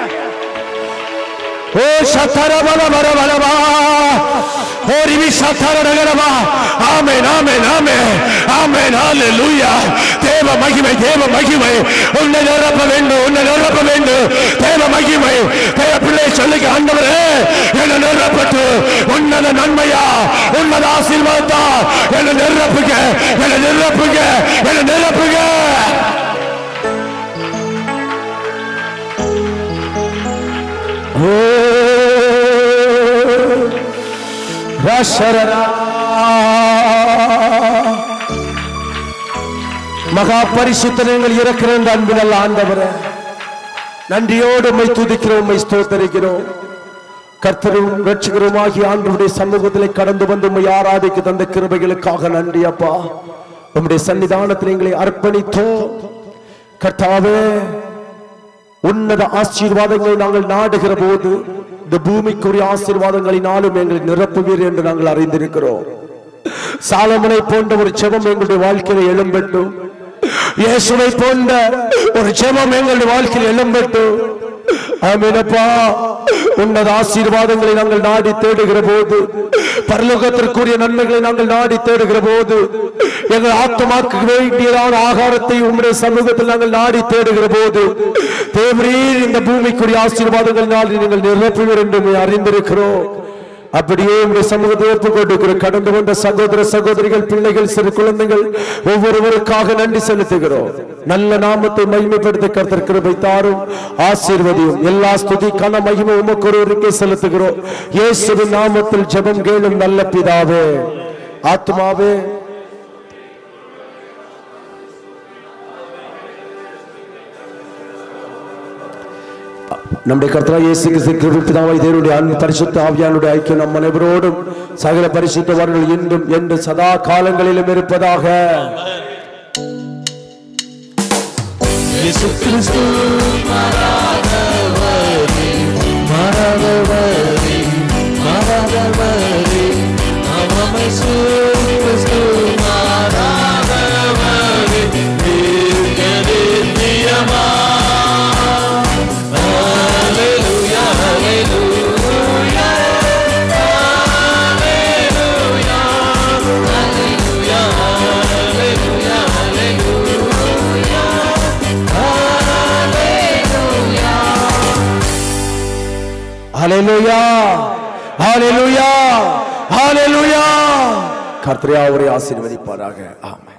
ஓ சத்தர பல வர வரவா ஓ ரிவி சத்தர நகரவா ஆமென் ஆமென் ஆமென் ஆமென் ஹalleluya தேவ மகிமை தேவ மகிமை உன்னை நிரப்ப வேண்டும் உன்னை நிரப்ப வேண்டும் தேவ மகிமை தேவ பிள்ளை சொல்லுங்க ஆண்டவரே என்னை நிரப்பட்டு உன்னத நன்மையா உன்னத ஆசீர்வாதத்தா என்னை நிரப்புங்க என்னை நிரப்புங்க என்னை நிரப்புங்க ரசரரா. மகா பரிசுத்தனங்கள் இருக்கிற இந்த அன்பினல் ஆண்டவரே நன்றியோடு உம்மை துதிக்கிறோம் உம்மை ஸ்தோத்தரிக்கிறோம் கர்த்தரும் ரட்சகருமாகி ஆண்டவருடைய சமூகத்திலே கடந்து வந்து உம்மை ஆராதிக்க தந்த கிருபைகளுக்காக நன்றி அப்பா உம்முடைய சன்னிதானத்தில் எங்களை அர்ப்பணித்தோம் கர்த்தாவே உன்னத ஆசீர்வாதங்களை நாங்கள் நாடுகிற போது இந்த பூமிக்குரிய ஆசீர்வாதங்களினாலும் எங்களை நிரப்புவீர் என்று நாங்கள் அறிந்திருக்கிறோம் சாலமனை போன்ற ஒரு ஜெபம் எங்களுடைய வாழ்க்கையில எழும்பட்டும் இயேசுவை போன்ற ஒரு ஜெபம் எங்களுடைய வாழ்க்கையில் எழும்பட்டும் ஆமீனப்பா உன்னத ஆசீர்வாதங்களை நாங்கள் நாடி தேடுகிற போது பரலோகத்திற்குரிய நன்மைகளை நாங்கள் நாடி தேடுகிற போது எங்கள் ஆத்மாக்கு வேண்டியதான ஆகாரத்தை உம்முடைய சமூகத்தில் நாங்கள் நாடி தேடுகிற போது தேவரீர் இந்த பூமிக்குரிய ஆசீர்வாதங்களினால் நீங்கள் நிரப்புவீர் என்று உம்மை அறிந்திருக்கிறோம் அப்படியே உங்களுடைய சமூகத்தை ஒப்புக் கொடுக்கிற கடந்து வந்த சகோதர சகோதரிகள் பிள்ளைகள் சிறு குழந்தைகள் ஒவ்வொருவருக்காக நன்றி செலுத்துகிறோம் நல்ல நாமத்தை மகிமைப்படுத்த கருத்தர் கிருபை தாரும் ஆசீர்வதியும் எல்லா ஸ்துதி கன மகிமை உமக்கு ஒருவருக்கே செலுத்துகிறோம் இயேசுவின் நாமத்தில் ஜெபம் கேளும் நல்ல பிதாவே ஆத்மாவே நம்முடைய கர்த்தரா இயேசு கிறிஸ்து கிருபை பிதாவாய் தேவனுடைய அன்பு பரிசுத்த ஆவியானுடைய ஐக்கியம் நம் அனைவரோடும் சகல பரிசுத்தவர்கள் இன்றும் என்று சதா காலங்களிலும் இருப்பதாக இயேசு கிறிஸ்து மாறாதவரே, மாறாதவரே, மாறாதவரே, அவம் இயேசு கிறிஸ்து மாறாதவரே, தீர்க்க நித்தியமா. Hallelujah, hallelujah, hallelujah, hallelujah, hallelujah, ஹalleluya ஹalleluya ஹalleluya கர்த்தரே அவரை ஆசீர்வதிப்பாராக ஆமென்